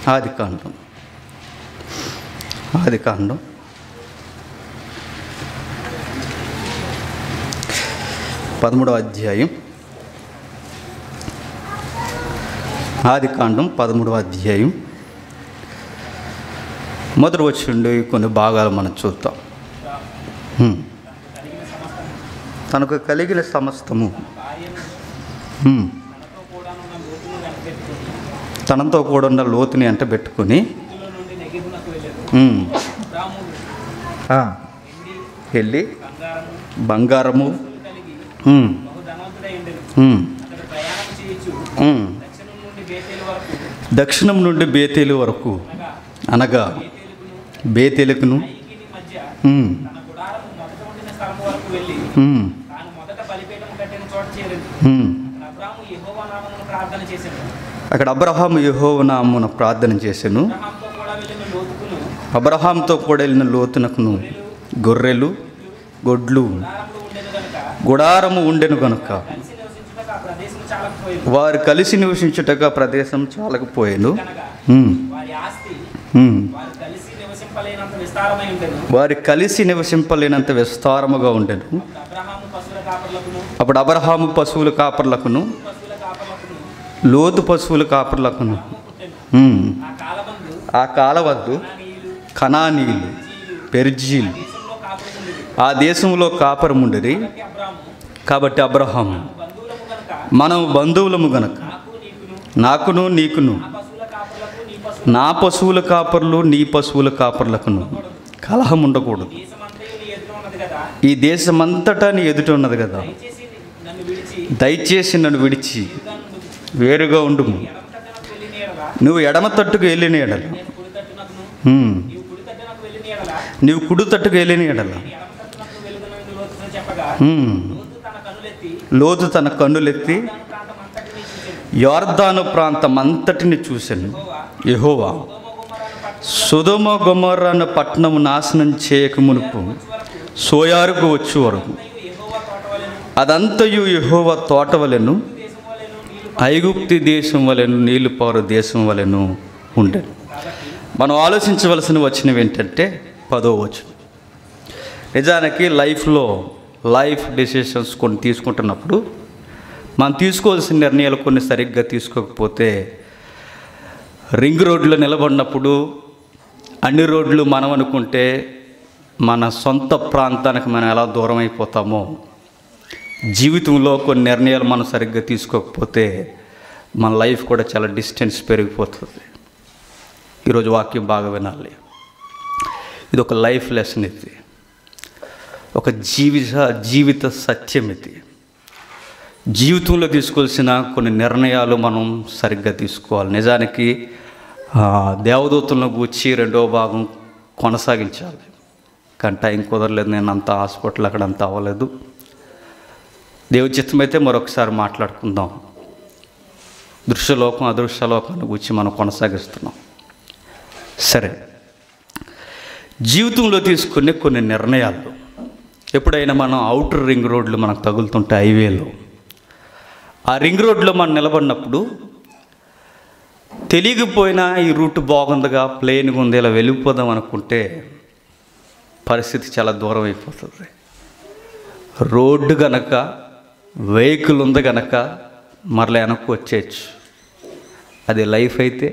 ఆది కాండం ఆది కాండం పదమూడవ అధ్యాయం ఆది కాండం పదమూడవ అధ్యాయం మొదటి వచ్చిండి కొన్ని భాగాలు మనం చూద్దాం హ్మ్. తనకు కలిగిన సమస్తము హ్మ్. తనతో కూడా ఉన్న లోతుని అంట పెట్టుకుని హ్మ్. ఆ. వెళ్ళి బంగారము హ్మ్. హ్మ్. హ్మ్. దక్షిణం నుండి బేతేలు వరకు అనగా బేతేలుకును హ్మ్. హ్మ్. హ్మ్. ప్రార్థన చేశాను అక్కడ అబ్రహాం యెహోవా నామున ప్రార్థన చేశాను అబ్రహాంతో కూడా వెళ్ళిన లోతుకును అబ్రహాంతో కూడా వెళ్ళిన లోతునకును గొర్రెలు గొడ్లు దారంలో ఉండేది కనుక గుడారము ఉండెను గనుక కలిసి నివసించుటకు ఆ ప్రదేశం చాలకపోయింది వారు కలిసి నివసించుటగా ప్రదేశం చాలకపోయాను కనుక హ్మ్. వారి ఆస్తి హ్మ్. వారు కలిసి నివసింపలేనంత విస్తారమై ఉండెను వారి కలిసి నివసింపలేనంత విస్తారముగా ఉండెను అప్పుడు అబ్రహాము పశువుల కాపర్లకును అప్పుడు అబ్రహాము పశువుల కాపర్లకును పశువుల కాపర్లకును లోతు పశువుల కాపర్లకును పుట్టెను హ్మ్. ఆ కాలమందు ఆ కాలవద్దు నీళ్లు కనానీయులు పెర్జీలు దేశంలో కాపురుండేది ఆ దేశంలో కాపరముండిరి అబ్రాము కాబట్టి అబ్రహాము బంధువులము కనుక మనం బంధువులము గనక నాకు నీకును నాకును నీకును ఆ పశువుల కాపర్లకు నీ పశువు నా పశువుల కాపర్లు నీ పశువుల కాపర్లకును కలహం ఉండకూడదు దేశమంతయు నీ ఎదుట ఉన్నది కదా ఈ దేశమంతటా నీ ఎదుట ఉన్నది కదా దయచేసి నన్ను విడిచి దయచేసి నన్ను విడిచి దాన్ని వేరుగా ఉండుము ఎడమతట్టునకు వెళ్ళిన ఎడల నువ్వు ఎడమ తట్టుకు వెళ్ళిన ఎడల నేను కుడి తట్టునకును హ్మ్. నీవు కుడి తట్టునకు వెళ్ళిన ఎడల నీవు కుడి తట్టుకు వెళ్ళిన ఎడల నీ ఎడమ తట్టునకు వెలుగునని లోతున చెప్పగా హ్మ్. లోతు తన కనులెత్తి లోతు తన కన్నులెత్తి దాని ప్రాంతం అంతటినీ చూచెను యార్దాను ప్రాంతం అంతటిని చూశాను యెహోవా సోమ గుమ్మరాను పట్టు సుధమ గొమరన్న పట్టణం నాశనం చేయక మునుపు సోయారుకు వచ్చి వరకు యెహోవా తోట వలెను అదంతయు యెహోవా తోట వలెను దేశం వలెను నీళ్లు ఐగుప్తి దేశం వలెను నీళ్లు పారు దేశం వలెను ఉండెను మనం ఆలోచించవలసిన వచ్చినవి ఏంటంటే పదో వచనం నిజానికి లైఫ్లో లైఫ్ డెసిషన్స్ కొన్ని తీసుకుంటున్నప్పుడు మనం తీసుకోవాల్సిన నిర్ణయాలు కొన్ని సరిగ్గా తీసుకోకపోతే రింగ్ రోడ్లో నిలబడినప్పుడు అన్ని రోడ్లు మనం అనుకుంటే మన సొంత ప్రాంతానికి మనం ఎలా దూరం అయిపోతామో జీవితంలో కొన్ని నిర్ణయాలు మనం సరిగ్గా తీసుకోకపోతే మన లైఫ్ కూడా చాలా డిస్టెన్స్ పెరిగిపోతుంది ఈరోజు వాక్యం బాగా వినాలి ఇది ఒక లైఫ్ లెసన్ ఇది ఒక జీవిత జీవిత సత్యం ఇది జీవితంలో తీసుకోవాల్సిన కొన్ని నిర్ణయాలు మనం సరిగ్గా తీసుకోవాలి నిజానికి ఆ, దేవదూతలను గూర్చి రెండవ భాగం కొనసాగించాలి కానీ టైం కుదరలేదు నేను అంత హాస్పిటల్ అక్కడ అంత అవ్వలేదు దేవుడి చిత్తం అయితే మరొకసారి మాట్లాడుకుందాం దృశ్యలోకం అదృశ్యలోకాన్ని గురించి మనం కొనసాగిస్తున్నాం సరే జీవితంలో తీసుకునే కొన్ని నిర్ణయాలు ఎప్పుడైనా మనం అవుటర్ రింగ్ రోడ్లు మనకు తగులుతుంటే హైవేలో ఆ రింగ్ రోడ్లో మనం నిలబడినప్పుడు తెలియకపోయినా ఈ రూట్ బాగుందిగా ప్లేన్గా ఉంది ఇలా వెళ్ళిపోదాం అనుకుంటే పరిస్థితి చాలా దూరం అయిపోతుంది రోడ్డు గనక వెహికల్ ఉంది గనక మరలా వెనక్కి వచ్చేయచ్చు అది లైఫ్ అయితే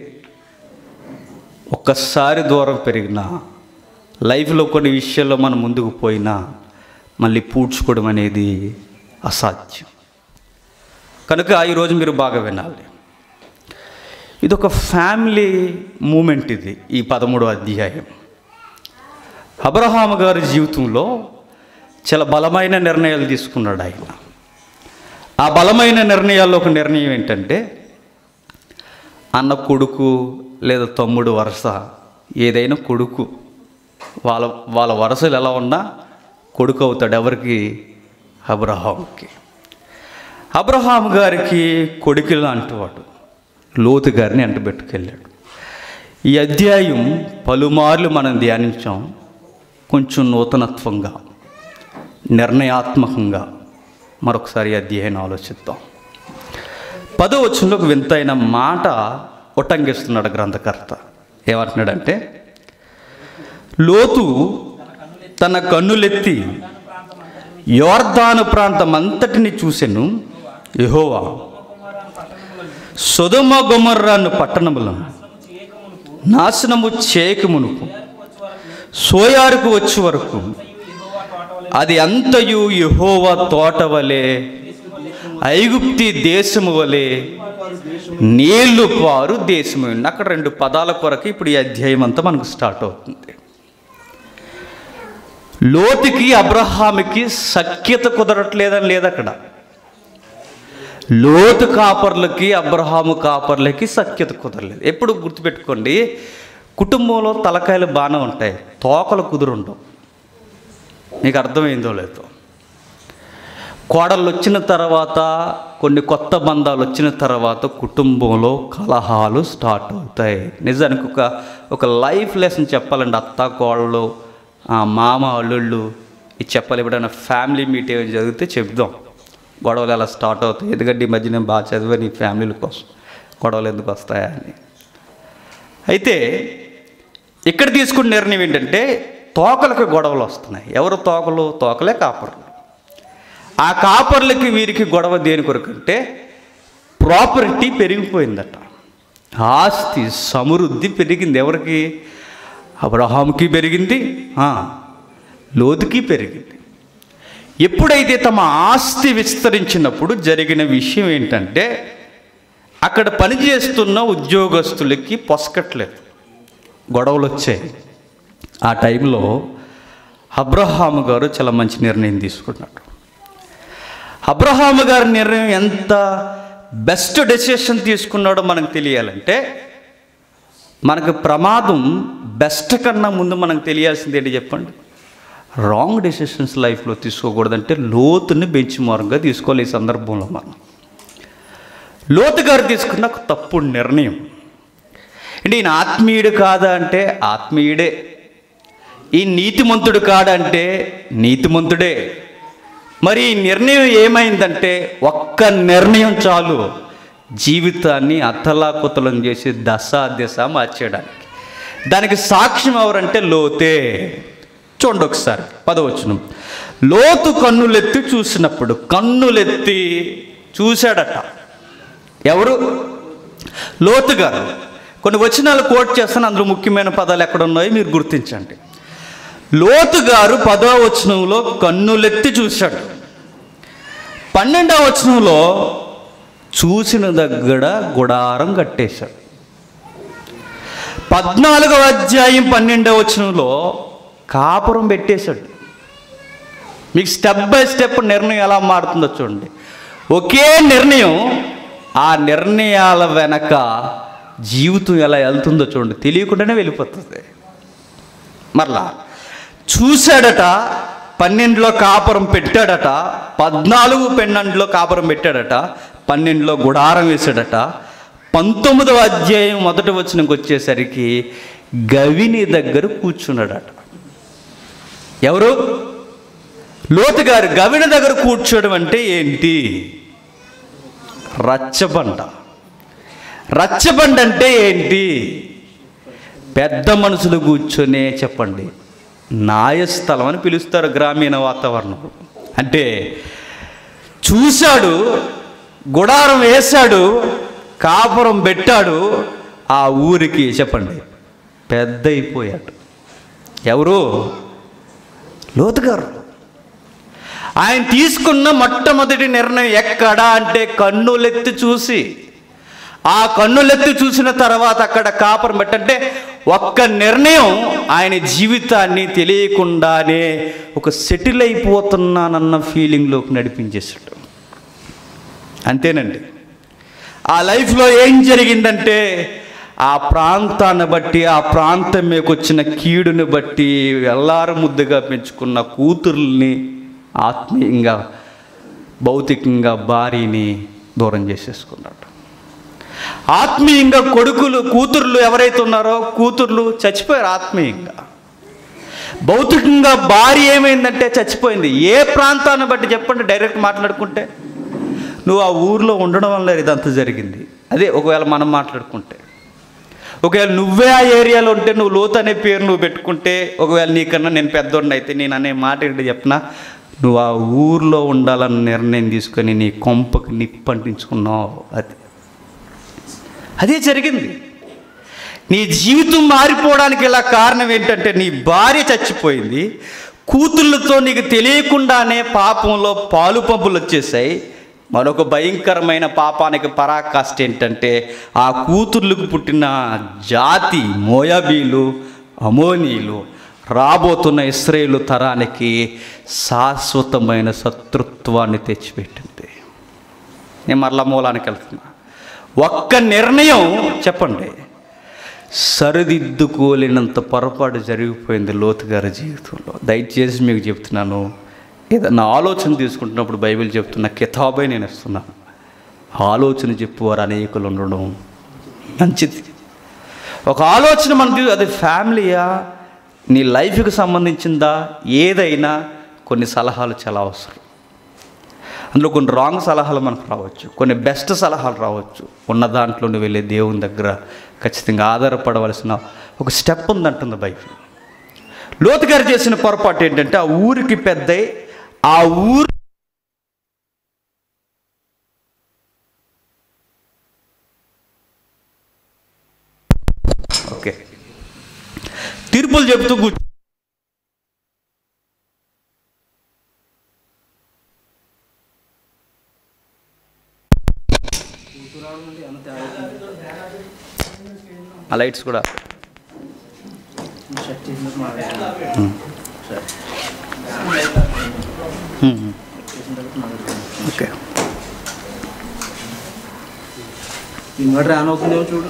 ఒక్కసారి దూరం పెరిగినా లైఫ్లో కొన్ని విషయాల్లో మనం ముందుకు పోయినా మళ్ళీ పూడ్చుకోవడం అనేది అసాధ్యం కనుక ఈరోజు మీరు బాగా వినాలి ఇది ఒక ఫ్యామిలీ మూమెంట్ ఇది ఈ పదమూడో అధ్యాయం అబ్రహాము గారి జీవితంలో చాలా బలమైన నిర్ణయాలు తీసుకున్నాడు ఆయన ఆ బలమైన నిర్ణయాల్లో ఒక నిర్ణయం ఏంటంటే అన్న కొడుకు లేదా తమ్ముడు వరుస ఏదైనా కొడుకు వాళ్ళ వాళ్ళ వరుసలు ఎలా ఉన్నా కొడుకు అవుతాడు ఎవరికి అబ్రహాంకి అబ్రహాం గారికి కొడుకు లాంటి వాడు లోతు గారిని అంటబెట్టుకెళ్ళాడు ఈ అధ్యాయం పలుమార్లు మనం ధ్యానించాం కొంచెం నూతనత్వంగా నిర్ణయాత్మకంగా మరొకసారి ఈ అధ్యాయం ఆలోచిద్దాం పదో వచనంలో ఒక వింతైన మాట ఉటంగిస్తున్నాడు గ్రంథకర్త ఏమంటున్నాడంటే లోతు తన కన్నులెత్తి యోర్దాను ప్రాంతం అంతటిని చూసెను యెహోవా సొదమ గొమర్రాను పట్టణములను నాశనము చేయకమునుకు సోయారుకు వచ్చే వరకు అది అంతయు యెహోవా తోట వలె ఐగుప్తి దేశము వలె నీళ్లు పారు దేశము అక్కడ రెండు పదాల కొరకు ఇప్పుడు ఈ అధ్యాయం అంతా మనకు స్టార్ట్ అవుతుంది లోతుకి అబ్రహాముకి సఖ్యత కుదరట్లేదని లేదు అక్కడ లోతు కాపర్లకి అబ్రహాము కాపర్లకి సఖ్యత కుదరలేదు ఎప్పుడు గుర్తుపెట్టుకోండి కుటుంబంలో తలకాయలు బాగానే ఉంటాయి తోకలు కుదురుండవు నీకు అర్థమైందో లేదో కోడళ్ళు వచ్చిన తర్వాత కొన్ని కొత్త బంధాలు వచ్చిన తర్వాత కుటుంబంలో కలహాలు స్టార్ట్ అవుతాయి నిజానికి ఒక ఒక లైఫ్ లెసన్ చెప్పాలండి అత్త కోడళ్ళు ఆ మామ అల్లుళ్ళు ఇది చెప్పాలి ఎప్పుడైనా ఫ్యామిలీ మీటింగ్ జరిగితే చెప్దాం గొడవలు ఎలా స్టార్ట్ అవుతాయి ఎందుకంటే ఈ మధ్య నేను బాగా చదివా నీ ఫ్యామిలీల కోసం గొడవలు ఎందుకు వస్తాయా అని అయితే ఇక్కడ తీసుకున్న నిర్ణయం ఏంటంటే తోకలకు గొడవలు వస్తున్నాయి ఎవరు తోకలు తోకలే కాపర్లు ఆ కాపర్లకి వీరికి గొడవ దేని కొరకు అంటే ప్రాపర్టీ పెరిగిపోయిందట ఆస్తి సమృద్ధి పెరిగింది ఎవరికి అబ్రహాముకి పెరిగింది ఆ, లోతుకి పెరిగింది ఎప్పుడైతే తమ ఆస్తి విస్తరించినప్పుడు జరిగిన విషయం ఏంటంటే అక్కడ పనిచేస్తున్న ఉద్యోగస్తులకి పొసకట్లేదు గొడవలు వచ్చాయి ఆ టైంలో అబ్రహాము గారు చాలా మంచి నిర్ణయం తీసుకున్నాడు అబ్రహాము గారి నిర్ణయం ఎంత బెస్ట్ డెసిషన్ తీసుకున్నాడో మనకు తెలియాలంటే మనకు ప్రమాదం బెస్ట్ కన్నా ముందు మనకు తెలియాల్సింది ఏంటి చెప్పండి రాంగ్ డెసిషన్స్ లైఫ్లో తీసుకోకూడదంటే లోతుని బెంచ్ మార్క్గా తీసుకోవాలి ఈ సందర్భంలో మనం లోతు గారు తీసుకున్న ఒక తప్పుడు నిర్ణయం అంటే ఈయన ఆత్మీయుడు కాదా అంటే ఆత్మీయుడే ఈ నీతిమంతుడు కాడంటే నీతిమంతుడే మరి ఈ నిర్ణయం ఏమైందంటే ఒక్క నిర్ణయం చాలు జీవితాన్ని అతలాకుతలం చేసి దశ దిశ మార్చేయడానికి దానికి సాక్ష్యం ఎవరంటే లోతే చూడండి ఒకసారి పదవచ్చును లోతు కన్నులెత్తి చూసినప్పుడు కన్నులెత్తి చూశాడట ఎవరు లోతు గారు కొన్ని వచనాలు కోట్ చేస్తాను అందులో ముఖ్యమైన పదాలు ఎక్కడ ఉన్నాయో మీరు గుర్తించండి లోతు గారు పదవ వచనంలో కన్నులెత్తి చూశాడు పన్నెండవ వచనంలో చూసిన దగ్గర గుడారం కట్టేశాడు పద్నాలుగవ అధ్యాయం పన్నెండవ వచనంలో కాపురం పెట్టేశాడు మీకు స్టెప్ బై స్టెప్ నిర్ణయం ఎలా మారుతుందో చూడండి ఒకే నిర్ణయం ఆ నిర్ణయాల వెనక జీవితం ఎలా వెళ్తుందో చూడండి తెలియకుండానే వెళ్ళిపోతుంది మరలా చూశాడట పన్నెండులో కాపురం పెట్టాడట పద్నాలుగు పన్నెండులో కాపురం పెట్టాడట పన్నెండులో గుడారం వేశాడట పంతొమ్మిదవ అధ్యాయం మొదటి వచ్చినకి వచ్చేసరికి గవిని దగ్గర కూర్చున్నాడట ఎవరు లోతు గారు గవిని దగ్గర కూర్చోవడం అంటే ఏంటి రచ్చబండ రచ్చబండ అంటే ఏంటి పెద్ద మనుషులు కూర్చొనే చెప్పండి న్యాయస్థలం అని పిలుస్తారు గ్రామీణ వాతావరణం అంటే చూశాడు గుడారం వేశాడు కాపురం పెట్టాడు ఆ ఊరికి చెప్పండి పెద్ద అయిపోయాడు ఎవరు లోతుగారు ఆయన తీసుకున్న మొట్టమొదటి నిర్ణయం ఎక్కడా అంటే కన్నులెత్తి చూసి ఆ కన్నులెత్తి చూసిన తర్వాత అక్కడ కాపురం పెట్టంటే ఒక్క నిర్ణయం ఆయన జీవితాన్ని తెలియకుండానే ఒక సెటిల్ అయిపోతున్నానన్న ఫీలింగ్లోకి నడిపించేసాడు అంతేనండి ఆ లైఫ్లో ఏం జరిగిందంటే ఆ ప్రాంతాన్ని బట్టి ఆ ప్రాంతం మీకు వచ్చిన కీడుని బట్టి ఎల్లారు ముద్దుగా పెంచుకున్న కూతుర్ని ఆత్మీయంగా భౌతికంగా భార్యని దూరం చేసేసుకున్నాడు ఆత్మీయంగా కొడుకులు కూతుర్లు ఎవరైతే ఉన్నారో కూతుర్లు చచ్చిపోయారు ఆత్మీయంగా భౌతికంగా భార్య ఏమైందంటే చచ్చిపోయింది ఏ ప్రాంతాన్ని బట్టి చెప్పండి డైరెక్ట్ మాట్లాడుకుంటే నువ్వు ఆ ఊర్లో ఉండడం వల్ల ఇదంతా జరిగింది అదే ఒకవేళ మనం మాట్లాడుకుంటే ఒకవేళ నువ్వే ఆ ఏరియాలో ఉంటే నువ్వు లోతు అనే పేరు నువ్వు పెట్టుకుంటే ఒకవేళ నీకన్నా నేను పెద్దోడిని అయితే నేను అనే మాట ఏంటి చెప్పిన నువ్వు ఆ ఊర్లో ఉండాలన్న నిర్ణయం తీసుకొని నీ కొంపకి నిప్పు అంటించుకున్నావు అది అదే జరిగింది నీ జీవితం మారిపోవడానికి ఇలా కారణం ఏంటంటే నీ భార్య చచ్చిపోయింది కూతుళ్ళతో నీకు తెలియకుండానే పాపంలో పాలు పంపులు వచ్చేసాయి మరొక భయంకరమైన పాపానికి పరాకాష్ట ఏంటంటే ఆ కూతుర్లకు పుట్టిన జాతి మోయాబీలు అమోనీలు రాబోతున్న ఇస్రాయేలు తరానికి శాశ్వతమైన శత్రుత్వాన్ని తెచ్చిపెట్టింది నేను మరలా మూలానికి వెళ్తున్నా ఒక్క నిర్ణయం చెప్పండి సరిదిద్దుకోలేనంత పొరపాటు జరిగిపోయింది లోతు గారి జీవితంలో దయచేసి మీకు చెప్తున్నాను ఏదన్నా ఆలోచన తీసుకుంటున్నప్పుడు బైబిల్ చెప్తున్న కితాబే నేను ఇస్తున్నాను ఆలోచన చెప్పువారు అనేకులు ఉండడం మంచిది ఒక ఆలోచన మనకి అది ఫ్యామిలీయా నీ లైఫ్కి సంబంధించిందా ఏదైనా కొన్ని సలహాలు చాలా అవసరం అందులో కొన్ని రాంగ్ సలహాలు మనకు రావచ్చు కొన్ని బెస్ట్ సలహాలు రావచ్చు ఉన్న దాంట్లో నువ్వు వెళ్ళే దేవుని దగ్గర ఖచ్చితంగా ఆధారపడవలసిన ఒక స్టెప్ ఉందంటుంది బైబిల్ లోతు గారు చేసిన పొరపాటు ఏంటంటే ఆ ఊరికి పెద్ద ఆ ఊరు ఓకే తీర్పులు చెబుతూ కూర్చో ఆ లైట్స్ కూడా హ్మ్. ఓకే ఇన్వర్టర్ ఆన్ అవుతుందేమో చూడు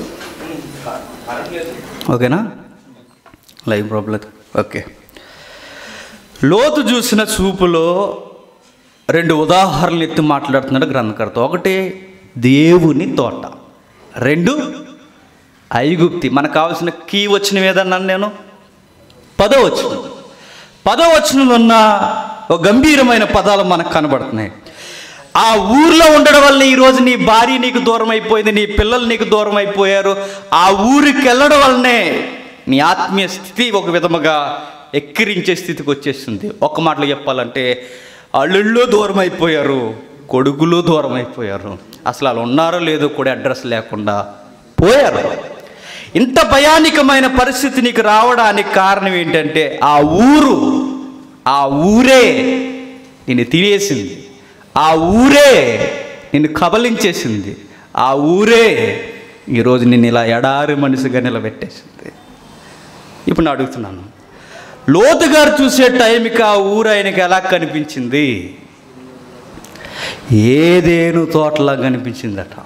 ఓకేనా లైవ్ ప్రాబ్లం ఓకే లోతు చూసిన చూపులో రెండు ఉదాహరణలు ఎత్తి మాట్లాడుతున్నాడు గ్రంథకర్త ఒకటి దేవుని తోట రెండు ఐగుప్తి మనకు కావాల్సిన కీ వచ్చిన ఏదన్నాను నేను పదో వచ్చిన పదో వచనంలో ఉన్న ఒక గంభీరమైన పదాలు మనకు కనబడుతున్నాయి ఆ ఊర్లో ఉండడం వల్ల ఈరోజు నీ భార్య నీకు దూరం అయిపోయింది నీ పిల్లలు నీకు దూరం అయిపోయారు ఆ ఊరికి వెళ్ళడం వల్లనే నీ ఆత్మీయ స్థితి ఒక విధముగా ఎక్కిరించే స్థితికి వచ్చేస్తుంది ఒక మాటలో చెప్పాలంటే అల్లుళ్ళు దూరం అయిపోయారు కొడుకులు దూరం అయిపోయారు అసలు వాళ్ళు ఉన్నారో లేదో కూడా అడ్రస్ లేకుండా పోయారు ఇంత భయానికమైన పరిస్థితి నీకు రావడానికి కారణం ఏంటంటే ఆ ఊరు ఆ ఊరే నిన్ను తినేసింది ఆ ఊరే నిన్ను కబలించేసింది ఆ ఊరే ఈరోజు నిన్ను ఇలా ఎడారి మనిషిగా నిలబెట్టేసింది ఇప్పుడు నేను అడుగుతున్నాను లోతు గారు చూసే టైంకి ఆ ఊరు ఆయనకి ఎలా కనిపించింది ఏదేను తోటలా కనిపించిందట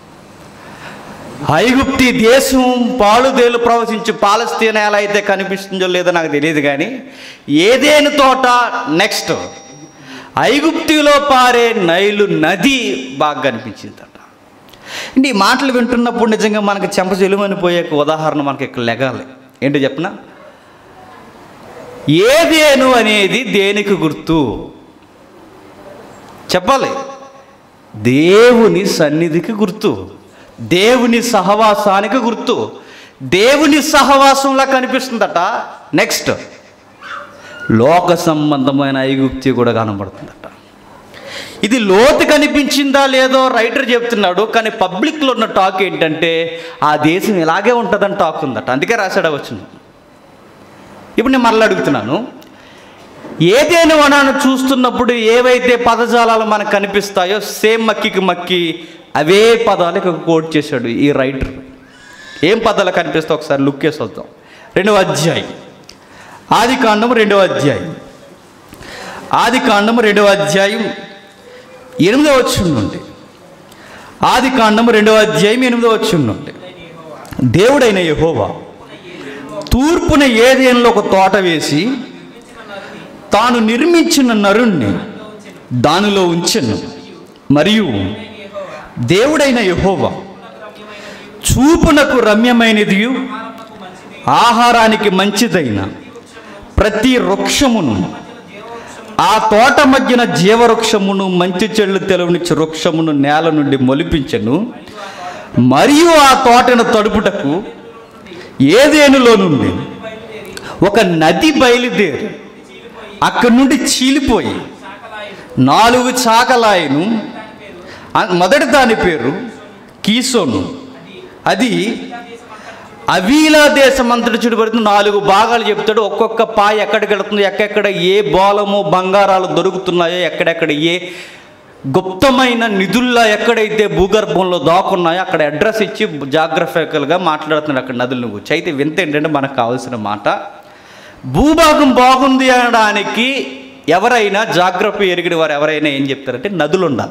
ఐగుప్తి దేశం పాలుదేలు ప్రవచించి పాలస్తీన ఎలా అయితే కనిపిస్తుందో లేదో నాకు తెలియదు కానీ ఏదేను తోట నెక్స్ట్ ఐగుప్తిలో పారే నైలు నది బాగా కనిపించిందట అంటే ఈ మాటలు వింటున్నప్పుడు నిజంగా మనకి చెంప చెలుమని పోయే ఒక ఉదాహరణ మనకి ఇక్కడ లెగాలి ఏంటో చెప్పనా ఏదేను అనేది దేనికి గుర్తు చెప్పాలి దేవుని సన్నిధికి గుర్తు దేవుని సహవాసానికి గుర్తు దేవుని సహవాసంలా కనిపిస్తుందట నెక్స్ట్ లోక సంబంధమైన ఐగుప్తి కూడా కనబడుతుందట ఇది లోతు కనిపించిందా లేదో రైటర్ చెప్తున్నాడు కానీ పబ్లిక్లో ఉన్న టాక్ ఏంటంటే ఆ దేశం ఇలాగే ఉంటుందని టాక్ ఉందట అందుకే రాశాడు వచ్చింది ఇప్పుడు నేను మరలా అడుగుతున్నాను ఏదైనా వనాన్ని చూస్తున్నప్పుడు ఏవైతే పదజాలాలు మనకు కనిపిస్తాయో సేమ్ మక్కికి మక్కి అవే పదాలు ఇక్కడ కోట్ చేశాడు ఈ రైటర్ ఏం పదాలు కనిపిస్తాయి ఒకసారి లుక్ వేసి వద్దాం రెండవ అధ్యాయం ఆది కాండం రెండవ అధ్యాయం ఆది కాండం రెండవ అధ్యాయం ఎనిమిదవ వచ్చి నుండి ఆది కాండం రెండవ అధ్యాయం ఎనిమిదవ వచ్చి నుండి దేవుడైన యెహోవా తూర్పున ఏదేనలో ఒక తోట వేసి తాను నిర్మించిన నరుణ్ణి దానిలో ఉంచెను మరియు దేవుడైన యెహోవా చూపునకు రమ్యమైనది ఆహారానికి మంచిదైన ప్రతి వృక్షమును ఆ తోట మధ్యన జీవవృక్షమును మంచి చెళ్ళు తెలవనిచ్చు వృక్షమును నేల నుండి మొలిపించెను మరియు ఆ తోటను తడుపుటకు ఏదేనులో నుండి ఒక నది బయలుదేరి అక్కడి నుండి చీలిపోయి నాలుగు చాకలాయను ఆ- మొదటి దాని పేరు కీసోను అది అవీలా దేశం అంతటి చుడుపడుతుంది నాలుగు భాగాలు చెప్తాడు ఒక్కొక్క పాయ ఎక్కడికి వెళుతుందో ఎక్కడెక్కడ ఏ బోలము బంగారాలు దొరుకుతున్నాయో ఎక్కడెక్కడ ఏ గుప్తమైన నిధుల్లో ఎక్కడైతే భూగర్భంలో దాక్కున్నాయో అక్కడ అడ్రస్ ఇచ్చి జాగ్రఫికల్గా మాట్లాడుతున్నాడు అక్కడ నదుల గురించి అయితే వింత ఏంటంటే మనకు కావాల్సిన మాట భూభాగం బాగుంది అనడానికి ఎవరైనా జాగ్రఫీ ఎరిగిన వారు ఎవరైనా ఏం చెప్తారంటే నదులు ఉండాలి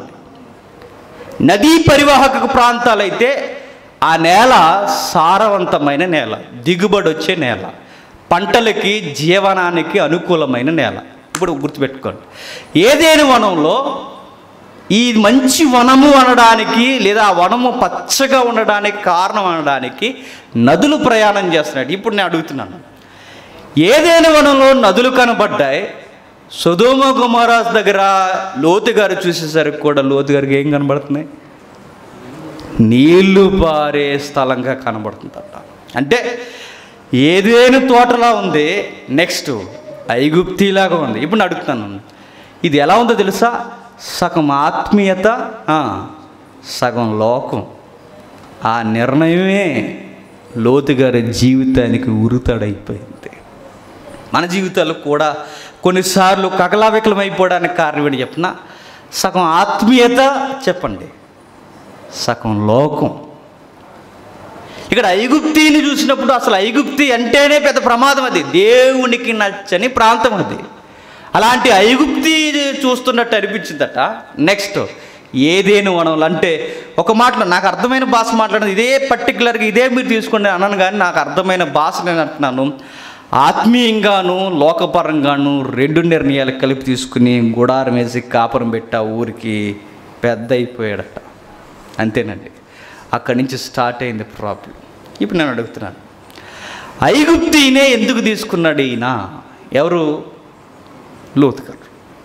నదీ పరివాహక ప్రాంతాలైతే ఆ నేల సారవంతమైన నేల దిగుబడి వచ్చే నేల పంటలకి జీవనానికి అనుకూలమైన నేల ఇప్పుడు గుర్తుపెట్టుకోండి ఏదేని వనంలో ఈ మంచి వనము అనడానికి లేదా ఆ వనము పచ్చగా ఉండడానికి కారణం అనడానికి నదులు ప్రయాణం చేస్తున్నాడు ఇప్పుడు నేను అడుగుతున్నాను ఏదైనా వనంలో నదులు కనబడ్డాయి సుధోమ కుమారాస్ దగ్గర లోతు గారు చూసేసరికి కూడా లోతు గారికి ఏం కనబడుతున్నాయి నీళ్లు పారే స్థలంగా కనబడుతుందట అంటే ఏదేను తోటలా ఉంది నెక్స్ట్ ఐగుప్తిలాగా ఉంది ఇప్పుడు నేను అడుగుతాను ఇది ఎలా ఉందో తెలుసా సగం ఆత్మీయత ఆ, సగం లోకం ఆ నిర్ణయమే లోతు గారి జీవితానికి ఉరుతాడైపోయింది మన జీవితాలు కూడా కొన్నిసార్లు కకలావికలం అయిపోవడానికి కారణం ఏంటి చెప్పిన సగం ఆత్మీయత చెప్పండి సగం లోకం ఇక్కడ ఐగుప్తిని చూసినప్పుడు అసలు ఐగుప్తి అంటేనే పెద్ద ప్రమాదం అది దేవునికి నచ్చని ప్రాంతం అది అలాంటి ఐగుప్తి చూస్తున్నట్టు అనిపించిందట నెక్స్ట్ ఏదేను వనంలో అంటే ఒక మాటలో నాకు అర్థమైన భాష మాట్లాడదు ఇదే పర్టికులర్గా ఇదే మీరు తీసుకోండి అన్నాను కానీ నాకు అర్థమైన భాష నేను అంటున్నాను ఆత్మీయంగాను లోకపరంగాను రెండు నిర్ణయాలు కలిపి తీసుకుని గుడారం వేసి కాపురం పెట్టి ఆ ఊరికి పెద్ద అయిపోయాడట అంతేనండి అక్కడి నుంచి స్టార్ట్ అయింది ప్రాబ్లం ఇప్పుడు నేను అడుగుతున్నాను ఐగుప్తినే ఎందుకు తీసుకున్నాడు ఈయన ఎవరు లోతు గారు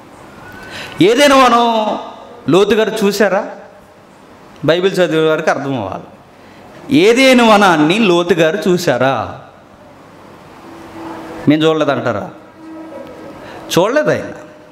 ఏదైనా మనం లోతు గారు చూసారా బైబిల్ చదివే వారికి అర్థం అవ్వాలి ఏదైనా వనాన్ని లోతు గారు చూసారా మేము చూడలేదంటారా చూడలేదు ఆయన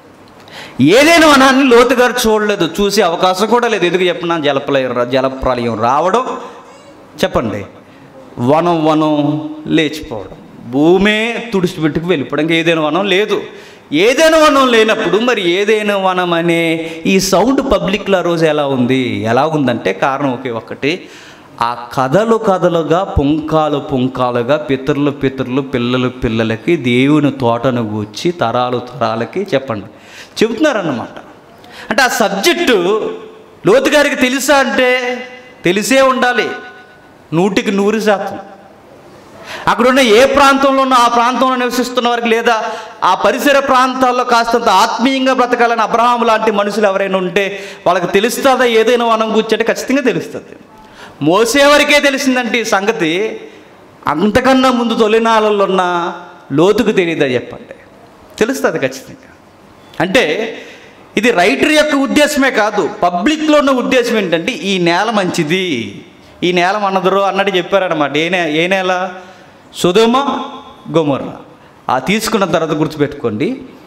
ఏదైనా వనాన్ని లోతు గారు చూడలేదు చూసే అవకాశం కూడా లేదు ఎందుకు చెప్పిన జలప్రలయం జలప్రలయం రావడం చెప్పండి వనం వనం లేచిపోవడం భూమే తుడిచిపెట్టుకు వెళ్ళిపోవడం ఇంకా ఏదైనా వనం లేదు ఏదైనా వనం లేనప్పుడు మరి ఏదైనా వనం అనే ఈ సౌండ్ పబ్లిక్లో ఆ రోజు ఎలా ఉంది ఎలా ఉందంటే కారణం ఒకే ఒక్కటి ఆ కథలు కథలుగా పుంకాలు పుంకాలుగా పితరులు పితరులు పిల్లలు పిల్లలకి దేవుని తోటను గూర్చి తరాలు తరాలకి చెప్పండి చెబుతున్నారన్నమాట అంటే ఆ సబ్జెక్టు లోతు గారికి తెలుసా అంటే తెలిసే ఉండాలి నూటికి నూరు శాతం అక్కడున్న ఏ ప్రాంతంలో ఉన్న ఆ ప్రాంతంలో నివసిస్తున్న వారికి లేదా ఆ పరిసర ప్రాంతాల్లో కాస్తంత ఆత్మీయంగా బ్రతకాలని అబ్రహాం లాంటి మనుషులు ఎవరైనా ఉంటే వాళ్ళకి తెలుస్తుందా ఏదైనా వనం కూర్చంటే ఖచ్చితంగా తెలుస్తుంది మోసే వరకే తెలిసిందంటే ఈ సంగతి అంతకన్నా ముందు తొలినాళ్ళలో ఉన్న లోతుకు తెలియదా చెప్పండి తెలుస్తుంది ఖచ్చితంగా అంటే ఇది రైటర్ యొక్క ఉద్దేశమే కాదు పబ్లిక్లో ఉన్న ఉద్దేశం ఏంటంటే ఈ నేల మంచిది ఈ నేల మనదురు అన్నట్టు చెప్పారనమాట ఏ నే ఏ నేల సుధుమ గొమర్ర ఆ తీసుకున్న తర్వాత గుర్తుపెట్టుకోండి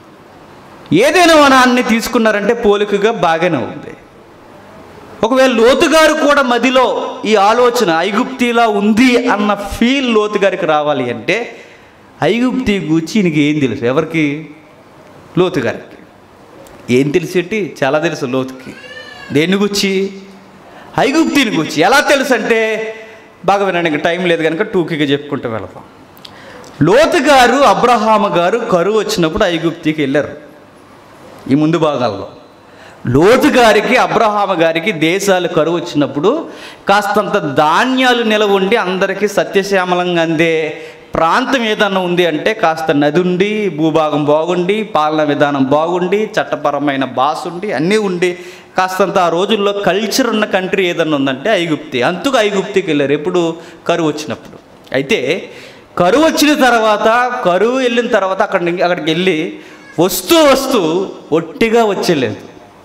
ఏదైనా వనాన్ని తీసుకున్నారంటే పోలికగా బాగానే ఉంది ఒకవేళ లోతుగారు కూడా మదిలో ఈ ఆలోచన ఐగుప్తిలా ఉంది అన్న ఫీల్ లోతుగారికి రావాలి అంటే ఐగుప్తి గూర్చి ఈయనకి ఏం తెలుసు ఎవరికి లోతుగారికి ఏం తెలిసేటి చాలా తెలుసు లోతుకి దేని గుచ్చి ఐగుప్తిని గుచ్చి ఎలా తెలుసు అంటే బాగా వినండి ఇంకా టైం లేదు కనుక టూకీగా చెప్పుకుంటూ వెళదాం లోతు గారు అబ్రహాము గారు కరువు వచ్చినప్పుడు ఐగుప్తికి వెళ్ళారు ఈ ముందు భాగాల్లో లోతు గారికి అబ్రహామ గారికి దేశాలు కరువు వచ్చినప్పుడు కాస్తంత ధాన్యాలు నిలవ ఉండి అందరికీ సత్యశ్యామలంగా అందే ప్రాంతం ఏదన్నా ఉంది అంటే కాస్త నది ఉండి భూభాగం బాగుండి పాలన విధానం బాగుండి చట్టపరమైన భాష ఉండి అన్నీ ఉండి కాస్తంత ఆ రోజుల్లో కల్చర్ ఉన్న కంట్రీ ఏదన్నా ఉందంటే ఐగుప్తి అందుకు ఐగుప్తికి వెళ్ళారు ఎప్పుడు కరువు వచ్చినప్పుడు అయితే కరువు వచ్చిన తర్వాత కరువు వెళ్ళిన తర్వాత అక్కడ అక్కడికి వెళ్ళి వస్తూ వస్తూ ఒట్టిగా వచ్చేలేదు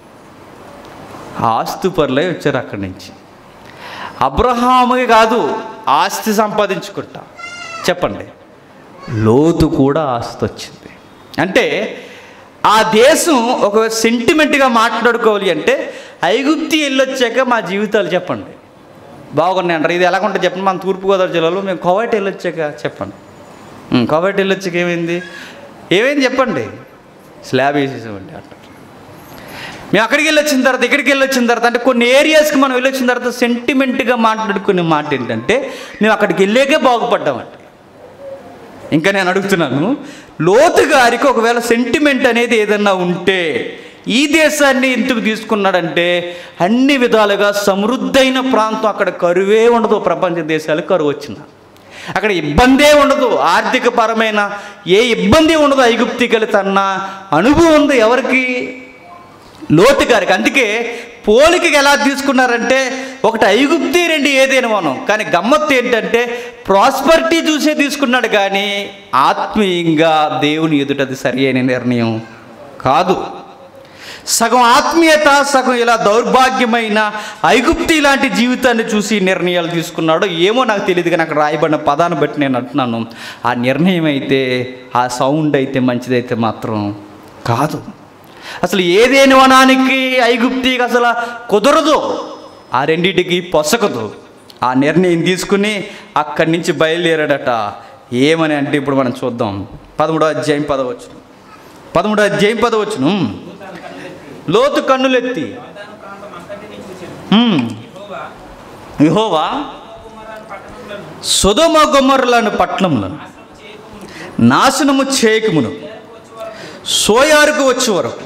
ఆస్తి పరులై వచ్చారు అక్కడి నుంచి అబ్రహాముకి కాదు ఆస్తి సంపాదించుకుంటా చెప్పండి లోతు కూడా ఆస్తి వచ్చింది అంటే ఆ దేశం ఒక సెంటిమెంట్గా మాట్లాడుకోవాలి అంటే ఐగుప్తి వెళ్ళొచ్చాక మా జీవితాలు చెప్పండి బాగున్నాయి అంటారు ఇది ఎలా ఉంటుంది చెప్పండి మన తూర్పుగోదావరి జిల్లాలో మేము కోవైట్ వెళ్ళొచ్చాక చెప్పండి ఉం, కోవైట్ వెళ్ళొచ్చాక ఏమైంది ఏమైంది చెప్పండి స్లాబ్ వేసేసామండి అంటారు మేము అక్కడికి వెళ్ళి వచ్చిన తర్వాత ఇక్కడికి వెళ్ళి వచ్చిన తర్వాత అంటే కొన్ని ఏరియాస్కి మనం వెళ్ళి వచ్చిన తర్వాత సెంటిమెంట్గా మాట్లాడుకునే మాట ఏంటంటే మేము అక్కడికి వెళ్ళాకే బాగుపడ్డామండి ఇంకా నేను అడుగుతున్నాను లోతు గారికి ఒకవేళ సెంటిమెంట్ అనేది ఏదన్నా ఉంటే ఈ దేశాన్ని ఎందుకు తీసుకున్నాడంటే అన్ని విధాలుగా సమృద్ధైన ప్రాంతం అక్కడ కరువే ఉండదు ప్రపంచ దేశాలకు కరువు వచ్చిన అక్కడ ఇబ్బందే ఉండదు ఆర్థిక పరమైన ఏ ఇబ్బంది ఉండదు ఐగుప్తికలు తన్న అనుభవం ఉంది ఎవరికి లోతు గారికి అందుకే పోలికకి ఎలా తీసుకున్నారంటే ఒకటి ఐగుప్తి రెండు ఏదైనా మనం కానీ గమ్మత్తు ఏంటంటే ప్రాస్పరిటీ చూసే తీసుకున్నాడు కానీ ఆత్మీయంగా దేవుని ఎదుటది సరి అయిన నిర్ణయం కాదు సగం ఆత్మీయత సగం ఇలా దౌర్భాగ్యమైన ఐగుప్తి లాంటి జీవితాన్ని చూసి నిర్ణయాలు తీసుకున్నాడో ఏమో నాకు తెలియదు కానీ అక్కడ రాయబడిన పదాన్ని బట్టి నేను అంటున్నాను ఆ నిర్ణయం అయితే ఆ సౌండ్ అయితే మంచిదైతే మాత్రం కాదు అసలు ఏదేని వనానికి ఐగుప్తికి అసలు కుదరదు ఆ రెండింటికి పొసకదు ఆ నిర్ణయం తీసుకుని అక్కడి నుంచి బయలుదేరాడట ఏమని అంటే ఇప్పుడు మనం చూద్దాం పదమూడో అధ్యాయం పదవచ్చు పదమూడో అధ్యాయం పదవచ్చును లోతు కన్నులెత్తి యోర్దాను ప్రాంతం అంతటిని చూశాను "హ్మ్, యెహోవా యెహోవా కుమారాను పట్టణంలోను సుధమ గుమ్మరులను పట్నంలో నాశనము చేయకమును సోయారుకు వచ్చే వరకు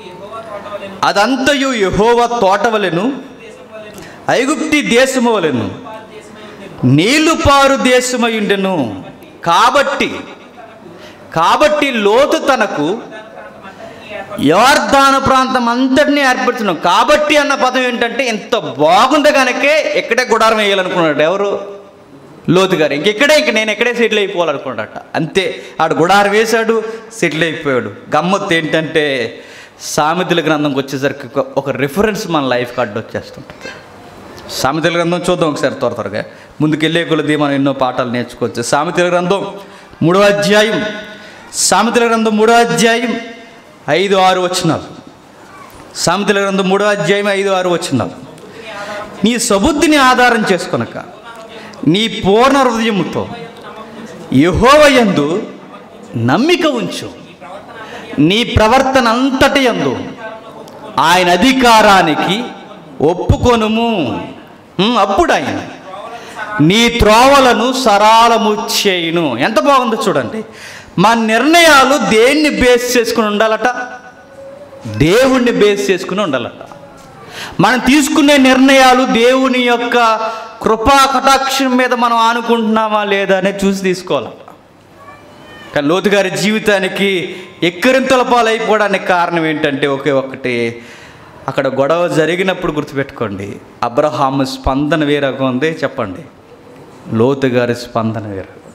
అంతయు యెహోవా తోట వలెను అదంతయు యెహోవా తోటవలెను దేశం వలెను ఐగుప్తి దేశము వలెను పాలు దేశమై ఉండెను నీళ్లు పారు దేశమయుండెను కాబట్టి కాబట్టి లోతు తనకు యోర్ధాన ప్రాంతం అంతటినీ ఏర్పడుతున్నాం కాబట్టి అన్న పదం ఏంటంటే ఎంత బాగుంది కనుకే ఇక్కడే గుడారం వేయాలనుకున్నాడు ఎవరు లోతు గారు ఇంకెక్కడే ఇంక నేను ఎక్కడే సెటిల్ అయిపోవాలనుకున్నాడట అంతే ఆడు గుడారం వేశాడు సెటిల్ అయిపోయాడు గమ్మత్తు ఏంటంటే సామెతల గ్రంథంకి వచ్చేసరికి ఒక- ఒక రిఫరెన్స్ మన లైఫ్ కార్డు వచ్చేస్తుంటుంది సామెతల గ్రంథం చూద్దాం ఒకసారి త్వర త్వరగా ముందుకెళ్ళే కొలది మనం ఎన్నో పాఠాలు నేర్చుకోవచ్చు సామెతల గ్రంథం మూడో అధ్యాయం సామెతల గ్రంథం మూడో అధ్యాయం ఐదు ఆరు వచనాలు సామెతల గ్రంథం మూడో అధ్యాయం ఐదు ఆరు వచనాలు నీ సబుద్ధిని ఆధారం చేసుకొనక నీ పూర్ణ హృదయముతో యహోవయందు నమ్మిక ఉంచు నీ ప్రవర్తన అంతటి యందు ఆయన అధికారానికి ఒప్పుకొనుము ఉమ్, అప్పుడు ఆయన నీ త్రోవలను సరాలము చేయును ఎంత బాగుందో చూడండి మా నిర్ణయాలు దేన్ని బేస్ చేసుకుని ఉండాలట దేవుణ్ణి బేస్ చేసుకుని ఉండాలట మనం తీసుకునే నిర్ణయాలు దేవుని యొక్క కృపా కటాక్షం మీద మనం ఆనుకుంటున్నామా లేదా అనేది చూసి తీసుకోవాలట కానీ లోతు గారి జీవితానికి ఎక్కిరింతల పాలైపోవడానికి కారణం ఏంటంటే ఒకే ఒక్కటి అక్కడ గొడవ జరిగినప్పుడు గుర్తుపెట్టుకోండి అబ్రహాము స్పందన వేరగా ఉంది చెప్పండి లోతు గారి స్పందన వేరగా ఉంది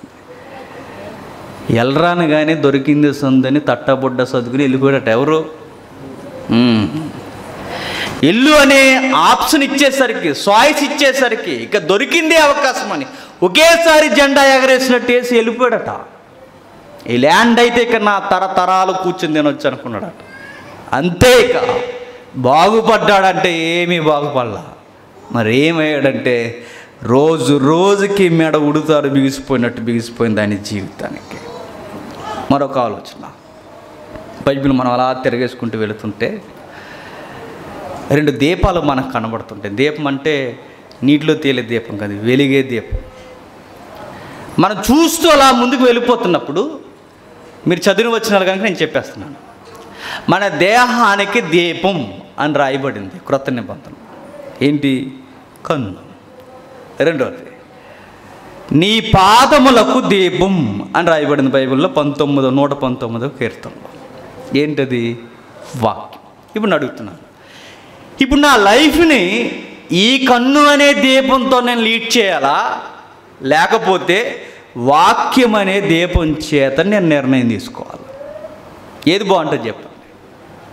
ఎల్రాను కానీ దొరికింది సొందని తట్టబుడ్డ సర్దుకుని వెళ్ళిపోయాడట ఎవరు మ్మ్. ఇల్లు అనే ఆప్షన్ ఇచ్చేసరికి చాయిస్ ఇచ్చేసరికి ఇక దొరికిందే అవకాశం అని ఒకేసారి జెండా ఎగరేసినట్టు వేసి వెళ్ళిపోయాడట ఈ ల్యాండ్ అయితే ఇక నా తరతరాలు కూర్చుని తినొచ్చు అనుకున్నాడట అంతే ఇక బాగుపడ్డాడంటే ఏమీ బాగుపడలా మరి ఏమయ్యాడంటే రోజు రోజుకి మెడ ఉడుతారు బిగిసిపోయినట్టు బిగిసిపోయింది ఆయన జీవితానికి మరొక ఆలోచన బైబిల్ మనం అలా తిరగేసుకుంటూ వెళుతుంటే రెండు దీపాలు మనకు కనబడుతుంటాయి దీపం అంటే నీటిలో తేలే దీపం కాదు వెలిగే దీపం మనం చూస్తూ అలా ముందుకు వెళ్ళిపోతున్నప్పుడు మీరు చదివిన వచ్చినారు కనుక నేను చెప్పేస్తున్నాను మన దేహానికి దీపం అని రాయబడింది క్రొత్త నిబంధన ఏంటి కన్ను రెండవది నీ పాదములకు దీపం అని రాయబడింది బైబిల్లో పంతొమ్మిదో నూట పంతొమ్మిదో కీర్తనలో ఏంటది వాక్యం ఇప్పుడు నేను అడుగుతున్నాను ఇప్పుడు నా లైఫ్ని ఈ కన్ను అనే దీపంతో నేను లీడ్ చేయాలా లేకపోతే వాక్యం అనే దీపం చేత నేను నిర్ణయం తీసుకోవాలి ఏది బాగుంటుంది చెప్పండి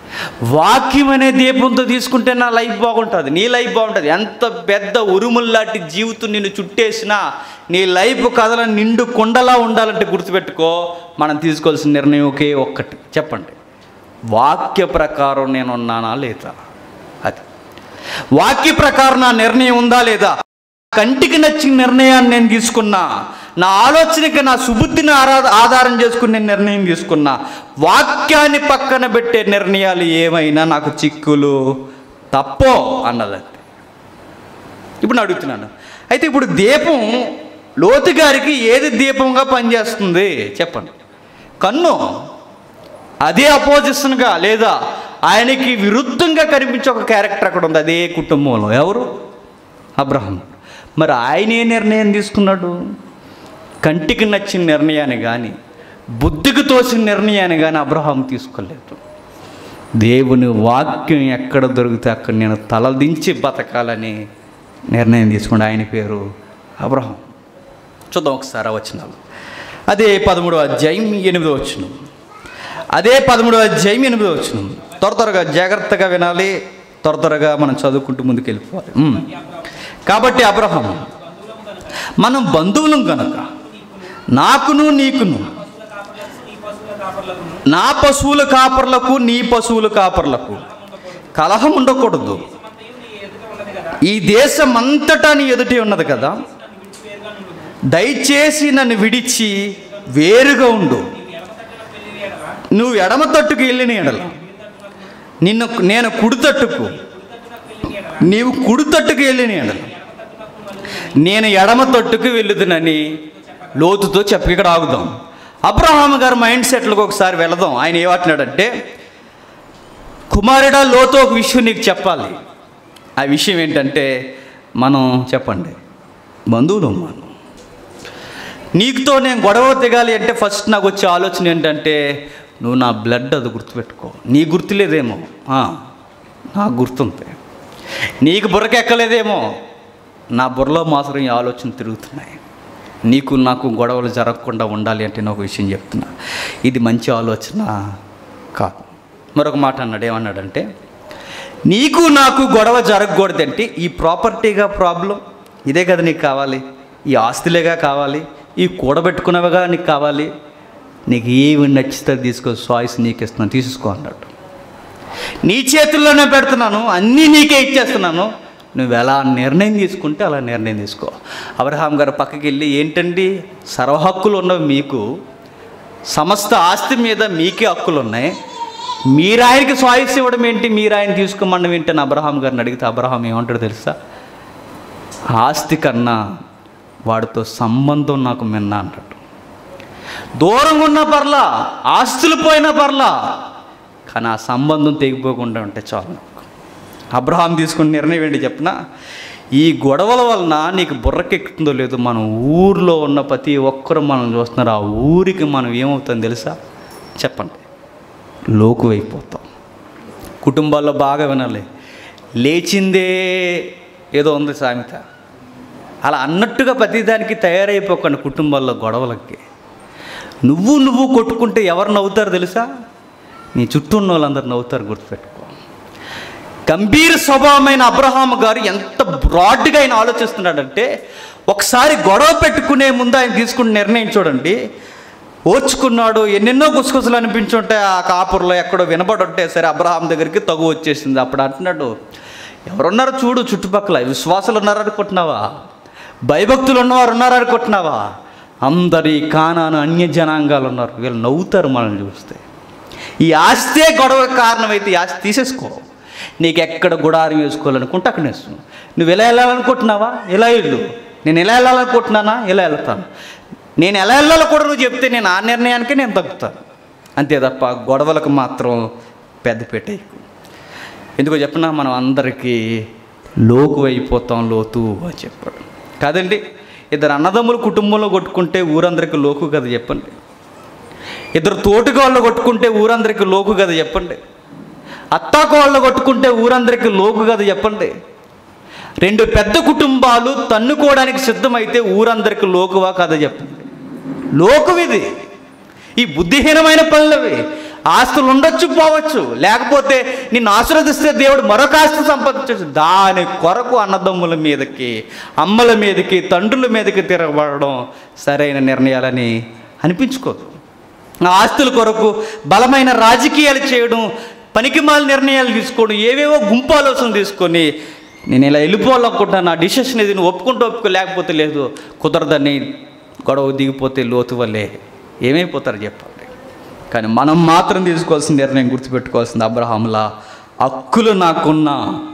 వాక్యం అనే దీపంతో తీసుకుంటే నా లైఫ్ బాగుంటుంది నీ లైఫ్ బాగుంటుంది ఎంత పెద్ద ఉరుముల్లాంటి జీవితం నిన్ను చుట్టేసినా నీ లైఫ్ కథల నిండు కొండలా ఉండాలంటే గుర్తుపెట్టుకో మనం తీసుకోవాల్సిన నిర్ణయం ఒకే ఒక్కటి చెప్పండి వాక్య ప్రకారం నేను ఉన్నానా లేదా అది వాక్య ప్రకారం నా నిర్ణయం ఉందా లేదా కంటికి నచ్చిన నిర్ణయాన్ని నేను తీసుకున్నా నా ఆలోచనకి నా సుబుద్ధిని ఆరా ఆధారం చేసుకుని నేను నిర్ణయం తీసుకున్నా వాక్యాన్ని పక్కన పెట్టే నిర్ణయాలు ఏమైనా నాకు చిక్కులు తప్పో అన్నదండి ఇప్పుడు నేను అడుగుతున్నాను అయితే ఇప్పుడు దీపం లోతు గారికి ఏది దీపంగా పనిచేస్తుంది చెప్పండి కన్ను అదే అపోజిషన్గా లేదా ఆయనకి విరుద్ధంగా కనిపించే ఒక క్యారెక్టర్ అక్కడ ఉంది అదే కుటుంబంలో ఎవరు అబ్రహం మరి ఆయన ఏ నిర్ణయం తీసుకున్నాడు కంటికి నచ్చిన నిర్ణయాన్ని కానీ బుద్ధికి తోసిన నిర్ణయాన్ని కానీ అబ్రహాం తీసుకోలేదు దేవుని వాక్యం ఎక్కడ దొరికితే అక్కడ నేను తలదించి బతకాలని నిర్ణయం తీసుకున్నాడు ఆయన పేరు అబ్రహం చూద్దాం ఒకసారి ఆ వచనాలు అదే పదమూడవ అధ్యాయం ఎనిమిదో వచ్చిన అదే పదమూడవ అధ్యాయం ఎనిమిదో వచ్చిన త్వర త్వరగా జాగ్రత్తగా వినాలి త్వర త్వరగా మనం చదువుకుంటూ ముందుకు వెళ్ళిపోవాలి ఉమ్. కాబట్టి అబ్రహం మనం బంధువులం గనక నాకును నీకును నా పశువుల కాపర్లకు నీ పశువుల కాపర్లకు కలహం ఉండకూడదు ఈ దేశం అంతటా నీ ఎదుటి ఉన్నది కదా దయచేసి నన్ను విడిచి వేరుగా ఉండు నువ్వు ఎడమ తట్టుకు వెళ్ళిన ఎడల నిన్ను నేను కుడి తట్టుకు నీవు కుడి తట్టుకు వెళ్ళిన ఎడల నేను ఎడమ తట్టుకు వెళ్ళుదునని లోతుతో చెప్పి ఇక్కడ ఆగుదాం అబ్రహాం గారి మైండ్ సెట్లకు ఒకసారి వెళదాం ఆయన ఏమంటున్నాడంటే కుమారుడా లోతు ఒక విషయం నీకు చెప్పాలి ఆ విషయం ఏంటంటే మనం చెప్పండి బంధువులు మనం నీకుతో నేను గొడవ దిగాలి అంటే ఫస్ట్ నాకు వచ్చే ఆలోచన ఏంటంటే నువ్వు నా బ్లడ్ అది గుర్తుపెట్టుకో నీ గుర్తులేదేమో ఆ, నాకు గుర్తుంది నీకు బుర్రకెక్కలేదేమో నా బుర్రలో మాత్రం ఈ ఆలోచన తిరుగుతున్నాయి నీకు నాకు గొడవలు జరగకుండా ఉండాలి అంటే నేను ఒక విషయం చెప్తున్నా ఇది మంచి ఆలోచన కాదు మరొక మాట అన్నాడు ఏమన్నాడంటే నీకు నాకు గొడవ జరగకూడదంటే ఈ ప్రాపర్టీగా ప్రాబ్లం ఇదే కదా నీకు కావాలి ఈ ఆస్తులేగా కావాలి ఈ కూడబెట్టుకున్నవిగా నీకు కావాలి నీకు ఏమి నచ్చితే తీసుకో చాయిస్ నీకు ఇస్తున్నాను తీసుకో అన్నాడు నీ చేతుల్లోనే పెడుతున్నాను అన్నీ నీకే ఇచ్చేస్తున్నాను నువ్వు ఎలా నిర్ణయం తీసుకుంటే అలా నిర్ణయం తీసుకో అబ్రహాం గారు పక్కకి వెళ్ళి ఏంటండి సర్వ హక్కులు ఉన్నవి మీకు సమస్త ఆస్తి మీద మీకే హక్కులు ఉన్నాయి మీరు ఆయనకి చాయిస్ ఇవ్వడం ఏంటి మీరు ఆయన తీసుకోమడం ఏంటి అని అబ్రహాం గారిని అడిగితే అబ్రహాం ఏమంటాడు తెలుసా ఆస్తి కన్నా వాడితో సంబంధం నాకు మిన్న అంటాడు దూరంగా ఉన్న పర్లా ఆస్తులు పోయినా పర్లా కానీ ఆ సంబంధం తెగిపోకుండా ఉంటే చాలు నాకు అబ్రహాం తీసుకున్న నిర్ణయం ఏంటి చెప్పిన ఈ గొడవల వలన నీకు బుర్రకెక్కుతుందో లేదో మనం ఊర్లో ఉన్న ప్రతి ఒక్కరు మనం చూస్తున్నారు ఆ ఊరికి మనం ఏమవుతుందో తెలుసా చెప్పండి లోకు అయిపోతాం కుటుంబాల్లో బాగా వినాలి లేచిందే ఏదో ఉంది సామెత అలా అన్నట్టుగా ప్రతిదానికి తయారైపోకండి కుటుంబాల్లో గొడవలకి నువ్వు నువ్వు కొట్టుకుంటే ఎవరు నవ్వుతారు తెలుసా నీ చుట్టూ ఉన్న వాళ్ళందరూ నవ్వుతారు గుర్తుపెట్టుకో గంభీర స్వభావమైన అబ్రహాం గారు ఎంత బ్రాడ్గా ఆయన ఆలోచిస్తున్నాడంటే ఒకసారి గొడవ పెట్టుకునే ముందు ఆయన తీసుకున్న నిర్ణయం చూడండి ఓర్చుకున్నాడు ఎన్నెన్నో గుసగుసలు అనిపించుంటాయి ఆ కాపురలో ఎక్కడో వినబడుంటే సరే అబ్రహాం దగ్గరికి తగు వచ్చేసింది అప్పుడు అంటున్నాడు ఎవరున్నారో చూడు చుట్టుపక్కల విశ్వాసులు ఉన్నారనుకుంటున్నావా భయభక్తులు ఉన్నవారు ఉన్నారనుకుంటున్నావా అందరి కానాను అన్య జనాంగాలు ఉన్నారు వీళ్ళు నవ్వుతారు మనల్ని చూస్తే ఈ ఆస్తే గొడవ కారణమైతే ఈ ఆస్తి తీసేసుకో నీకు ఎక్కడ గుడారం వేసుకోవాలనుకుంటే అక్కడ వేసుకో నువ్వు ఎలా వెళ్ళాలనుకుంటున్నావా ఎలా వెళ్ళు నేను ఎలా వెళ్ళాలనుకుంటున్నానా ఎలా వెళ్తాను నేను ఎలా వెళ్ళాలో కూడా నువ్వు చెప్తే నేను ఆ నిర్ణయానికే నేను తగ్గుతాను అంతే తప్ప గొడవలకు మాత్రం పెద్ద పెట్టేయకు ఎందుకో చెప్పినా మనం అందరికీ లోకు అయిపోతాం లోతు అని చెప్పాడు కాదండి ఇద్దరు అన్నదమ్ములు కుటుంబంలో కొట్టుకుంటే ఊరందరికీ లోకు కదా చెప్పండి ఇద్దరు తోటికోళ్ళు కొట్టుకుంటే ఊరందరికీ లోకు కదా చెప్పండి అత్తాకోళ్ళు కొట్టుకుంటే ఊరందరికీ లోకు కదా చెప్పండి రెండు పెద్ద కుటుంబాలు తన్నుకోవడానికి సిద్ధమైతే ఊరందరికీ లోకువా కదా చెప్పండి లోకువిది ఈ బుద్ధిహీనమైన పనులవి ఆస్తులు ఉండొచ్చు పోవచ్చు లేకపోతే నిన్ను ఆశీర్వదిస్తే దేవుడు మరొక ఆస్తి సంపాదించవచ్చు దాని కొరకు అన్నదమ్ముల మీదకి అమ్మల మీదకి తండ్రుల మీదకి తిరగబడడం సరైన నిర్ణయాలని అనిపించుకోదు ఆ ఆస్తుల కొరకు బలమైన రాజకీయాలు చేయడం పనికిమాల నిర్ణయాలు తీసుకోవడం ఏవేవో గుంపు ఆలోచనలు తీసుకొని నేను ఇలా వెళ్ళిపోవాలనుకుంటున్నా నా డిసిషన్ ఇది నువ్వు ఒప్పుకుంటూ ఒప్పుకో లేకపోతే లేదు కుదరదని గొడవ దిగిపోతే లోతు వల్లే ఏమైపోతారు చెప్పండి కానీ మనం మాత్రం తీసుకోవాల్సిన నిర్ణయం గుర్తుపెట్టుకోవాల్సింది అబ్రహాంలా హక్కులు నాకున్న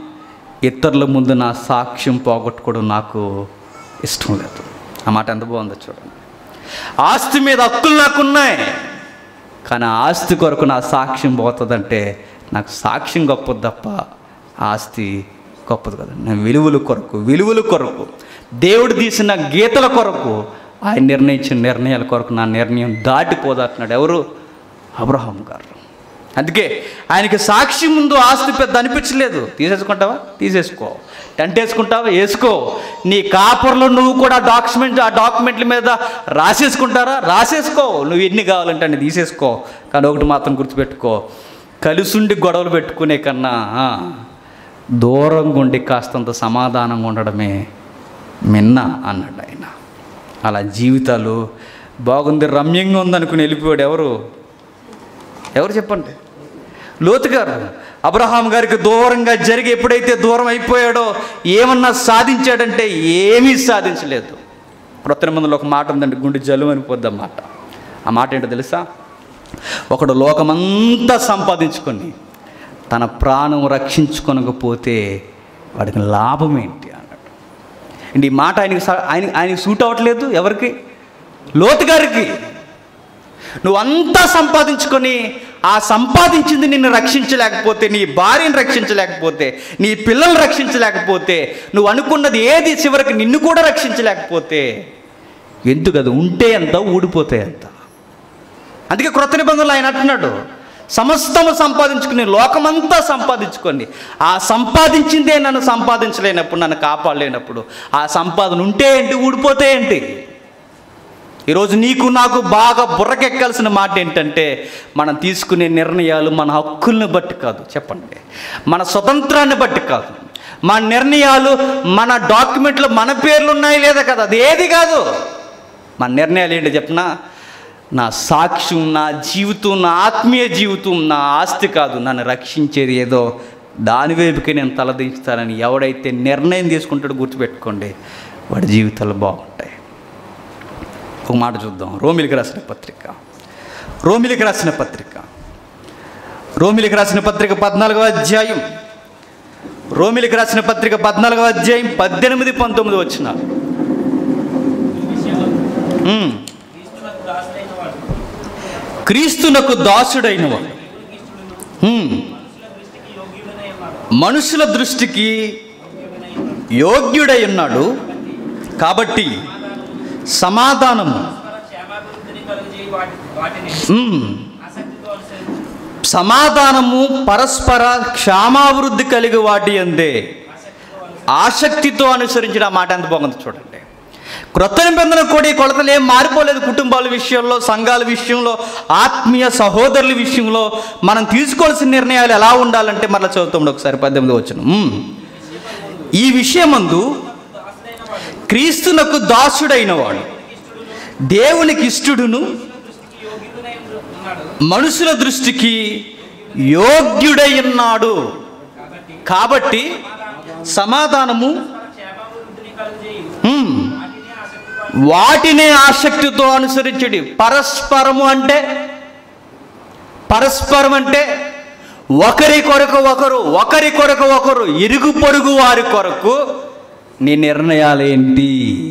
ఇతరుల ముందు నా సాక్ష్యం పోగొట్టుకోవడం నాకు ఇష్టం లేదు ఆ మాట ఎంత బాగుందో చూడండి ఆస్తి మీద హక్కులు నాకున్నాయి కానీ ఆ ఆస్తి కొరకు నా సాక్ష్యం పోతుందంటే నాకు సాక్ష్యం గొప్పది తప్ప ఆ ఆస్తి గొప్పది కదా నా విలువల కొరకు విలువల కొరకు దేవుడు తీసిన గీతల కొరకు ఆయన నిర్ణయించిన నిర్ణయాల కొరకు నా నిర్ణయం దాటిపోదంటున్నాడు ఎవరు అబ్రహాం గారు అందుకే ఆయనకి సాక్షి ముందు ఆస్తి పెద్ద అనిపించలేదు తీసేసుకుంటావా తీసేసుకో టెంట్ వేసుకుంటావా వేసుకో నీ కాపర్లో నువ్వు కూడా డాక్యుమెంట్ ఆ డాక్యుమెంట్ల మీద రాసేసుకుంటారా రాసేసుకో నువ్వు ఎన్ని కావాలంటే అన్ని తీసేసుకో కానీ ఒకటి మాత్రం గుర్తుపెట్టుకో కలిసుండి గొడవలు పెట్టుకునే కన్నా ఆ, దూరంగా ఉండి కాస్తంత సమాధానంగా ఉండడమే మిన్న అన్నాడు ఆయన అలా జీవితాలు బాగుంది రమ్యంగా ఉందనుకుని వెళ్ళిపోయాడు ఎవరు ఎవరు చెప్పండి లోతు గారు అబ్రహాం గారికి దూరంగా జరిగి ఎప్పుడైతే దూరం అయిపోయాడో ఏమన్నా సాధించాడంటే ఏమీ సాధించలేదు క్రొత్త నిబంధనలో ఒక మాట ఉందండి గుండె జలు అనిపోద్ది మాట ఆ మాట ఏంటో తెలుసా ఒకడు లోకమంతా సంపాదించుకొని తన ప్రాణం రక్షించుకొనకపోతే వాడికి లాభం ఏంటి అన్నాడు అండ్ ఈ మాట ఆయనకి స- ఆయన ఆయనకి సూట్ అవ్వట్లేదు ఎవరికి లోతు గారికి నువ్వు అంతా సంపాదించుకొని ఆ సంపాదించింది నిన్ను రక్షించలేకపోతే నీ భార్యను రక్షించలేకపోతే నీ పిల్లల్ని రక్షించలేకపోతే నువ్వు అనుకున్నది ఏది చివరికి నిన్ను కూడా రక్షించలేకపోతే ఎందుకు అది ఉంటే ఎంత ఊడిపోతే ఎంత అందుకే క్రొత్త నిబంధనలు ఆయన అంటున్నాడు సమస్తము సంపాదించుకుని లోకమంతా సంపాదించుకోండి ఆ సంపాదించిందే నన్ను సంపాదించలేనప్పుడు నన్ను కాపాడలేనప్పుడు ఆ సంపాదన ఉంటే ఏంటి ఊడిపోతే ఏంటి ఈరోజు నీకు నాకు బాగా బుర్రకెక్కాల్సిన మాట ఏంటంటే మనం తీసుకునే నిర్ణయాలు మన హక్కుల్ని బట్టి కాదు చెప్పండి మన స్వతంత్రాన్ని బట్టి కాదు మన నిర్ణయాలు మన డాక్యుమెంట్లు మన పేర్లు ఉన్నాయి లేదా కదా అది ఏది కాదు మన నిర్ణయాలు ఏంటి చెప్పనా నా సాక్ష్యం నా జీవితం నా ఆత్మీయ జీవితం నా ఆస్తి కాదు నన్ను రక్షించేది ఏదో దాని వైపుకే నేను తలదించుతానని ఎవడైతే నిర్ణయం తీసుకుంటాడో గుర్తుపెట్టుకోండి వాడి జీవితాలు బాగుంటాయి ఒక మాట చూద్దాం రోమిలికి రాసిన పత్రిక రోమిలికి రాసిన పత్రిక రోమిలికి రాసిన పత్రిక పద్నాలుగవ అధ్యాయం రోమిలికి రాసిన పత్రిక పద్నాలుగవ అధ్యాయం పద్దెనిమిది పంతొమ్మిది వచ్చిన ఉమ్. క్రీస్తునకు దాసుడైన క్రీస్తునకు దాసుడైన వాడు వాడు ఉమ్. మనుషుల దృష్టికి యోగ్యుడై ఉన్నాడు కాబట్టి సమాధానము క్షేమాభివృద్ధిని కలుగజేయి వాటి వాటిని ఉమ్. ఆసక్తితో అనుసరి సమాధానము పరస్పర క్షామాభివృద్ధి కలిగి వాటి అందే ఆసక్తితో అనుసరించిన ఆ మాట ఎంత బాగుంది చూడండి క్రొత్త నిబంధన కూడా ఈ కొలతలు ఏం మారిపోలేదు కుటుంబాల విషయంలో సంఘాల విషయంలో ఆత్మీయ సహోదరుల విషయంలో మనం తీసుకోవాల్సిన నిర్ణయాలు ఎలా ఉండాలంటే మరలా చదువుతాం ఒకసారి పద్దెనిమిది వచ్చిన ఈ విషయమందు క్రీస్తునకు దాసుడైన వాడు దేవునికి ఇష్టడును మనుషుల దృష్టికి యోగ్యుడై ఉన్నాడు కాబట్టి సమాధానము క్షేమాభివృద్ధిని కలుగజేయి హ్మ్, వాటినే ఆసక్తితో అనుసరించడి పరస్పరము అంటే పరస్పరం అంటే ఒకరి కొరకు ఒకరు ఒకరి కొరకు ఒకరు ఇరుగు పొరుగు వారి కొరకు నీ నిర్ణయాలు ఏంటి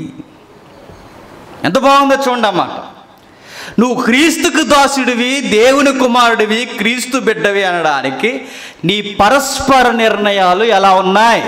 ఎంత బాగుందో చూడండి అన్నమాట నువ్వు క్రీస్తుకు దాసుడివి దేవుని కుమారుడివి క్రీస్తు బిడ్డవి అనడానికి నీ పరస్పర నిర్ణయాలు ఎలా ఉన్నాయి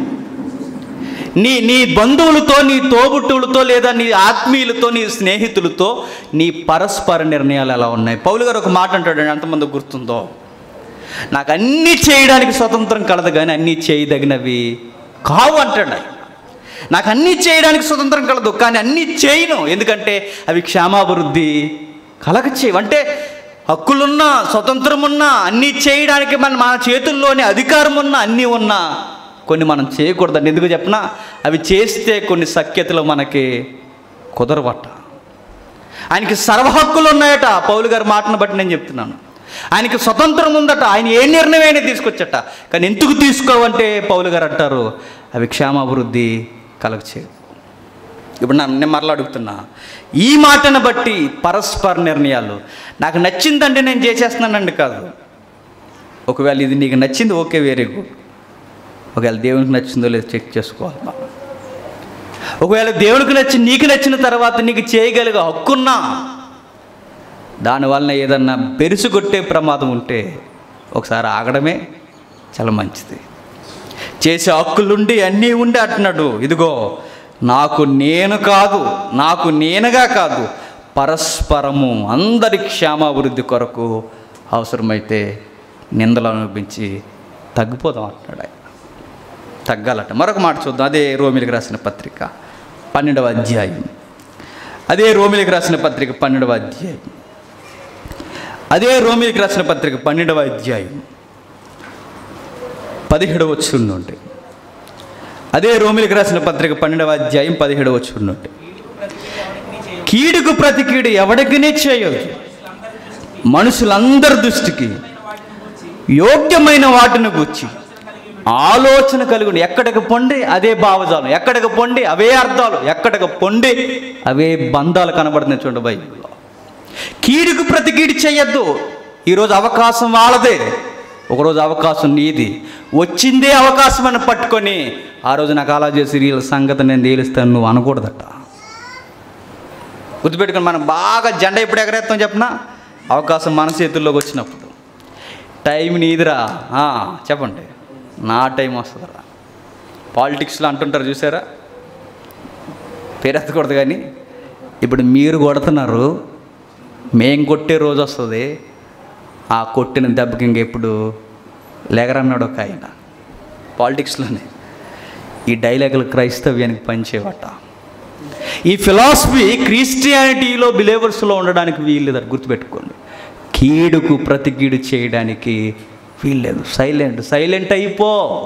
నీ నీ బంధువులతో నీ తోబుట్టువులతో లేదా నీ ఆత్మీయులతో నీ స్నేహితులతో నీ పరస్పర నిర్ణయాలు ఎలా ఉన్నాయి పౌలు గారు ఒక మాట అంటాడు ఎంతమంది గుర్తుందో నాకు అన్నీ చేయడానికి స్వతంత్రం కలదు కానీ అన్నీ చేయదగినవి కావు అంటాడు ఆయన నాకు అన్నీ చేయడానికి స్వతంత్రం కలదు కానీ అన్నీ చేయను ఎందుకంటే అవి క్షేమాభివృద్ధి కలగ చేయవు అంటే హక్కులున్నా స్వతంత్రం ఉన్నా అన్నీ చేయడానికి మన మన చేతుల్లోనే అధికారం ఉన్నా అన్నీ ఉన్నా కొన్ని మనం చేయకూడదండి ఎందుకు చెప్పినా అవి చేస్తే కొన్ని సఖ్యతలు మనకి కుదరవట ఆయనకి సర్వ హక్కులు ఉన్నాయట పౌలు గారి మాటను బట్టి నేను చెప్తున్నాను ఆయనకి స్వతంత్రం ఉందట ఆయన ఏ నిర్ణయమైనా తీసుకొచ్చట కానీ ఎందుకు తీసుకోవంటే పౌలు గారు అంటారు అవి క్షేమాభివృద్ధి కలగచేయవు ఇప్పుడు నా నేను మరలా అడుగుతున్నా ఈ మాటను బట్టి పరస్పర నిర్ణయాలు నాకు నచ్చిందంటే నేను చేసేస్తున్నానండి కాదు ఒకవేళ ఇది నీకు నచ్చింది ఓకే వెరీ గుడ్ ఒకవేళ దేవునికి నచ్చిందో లేదో చెక్ చేసుకోవాలి మనం. ఒకవేళ దేవునికి నచ్చి నీకు నచ్చిన తర్వాత నీకు చేయగలిగే హక్కున్నా దానివల్ల ఏదన్నా బెరుసు కొట్టే ప్రమాదం ఉంటే ఒకసారి ఆగడమే చాలా మంచిది చేసే హక్కులుండి అన్నీ ఉండి అంటున్నాడు ఇదిగో నాకు నేను కాదు నాకు నేనుగా కాదు పరస్పరము అందరి క్షేమాభివృద్ధి కొరకు అవసరమైతే నిందలు అనుభవించి తగ్గిపోదాం అంటున్నాడు ఆయన తగ్గాలట మరొక మాట చూద్దాం అదే రోమిలికి రాసిన పత్రిక పన్నెండవ అధ్యాయం అదే రోమిలికి రాసిన పత్రిక పన్నెండవ అధ్యాయం అదే రోమిలికి రాసిన పత్రిక పన్నెండవ అధ్యాయం పదిహేడవ వచ్చుండి అదే రోమిలికి రాసిన పత్రిక పన్నెండవ అధ్యాయం పదిహేడవ వచ్చుండి కీడుకు ప్రతి కీడు ఎవడికినే చేయదు మనుషులందరి దృష్టికి యోగ్యమైన వాటిని గుచ్చి ఆలోచన కలుగుని ఎక్కడికి పొండి అదే భావజాలం ఎక్కడికి పొండి అవే అర్థాలు ఎక్కడికి పొండి అవే బంధాలు కనబడుతున్నాయి చూడండి బైబిల్లో కీడుకు ప్రతి కీడు చేయొద్దు ఈరోజు అవకాశం వాళ్ళదే ఒకరోజు అవకాశం నీది వచ్చిందే అవకాశం అని పట్టుకొని ఆ రోజు నాకు అలా చేసి వీళ్ళ సంగతి నేను తేలుస్తాను నువ్వు అనకూడదట గుర్తుపెట్టుకొని మనం బాగా జెండా ఎప్పుడు ఎగరేస్తాం చెప్పిన అవకాశం మన చేతుల్లోకి వచ్చినప్పుడు టైం నీదిరా ఆ, చెప్పండి నా టైం వస్తుందిరా పాలిటిక్స్లో అంటుంటారు చూసారా పేరెత్తకూడదు కానీ ఇప్పుడు మీరు కొడుతున్నారు మేం కొట్టే రోజు వస్తుంది ఆ కొట్టిన దెబ్బకి ఇంకెప్పుడు లెగరన్నాడు ఒక ఆయన పాలిటిక్స్లోనే ఈ డైలాగులు క్రైస్తవ్యానికి పనిచేయవట ఈ ఫిలాసఫీ క్రిస్టియానిటీలో బిలీవర్స్లో ఉండడానికి వీల్లేదు గుర్తుపెట్టుకోండి కీడుకు ప్రతి కీడు చేయడానికి వీల్లేదు సైలెంట్ సైలెంట్ అయిపో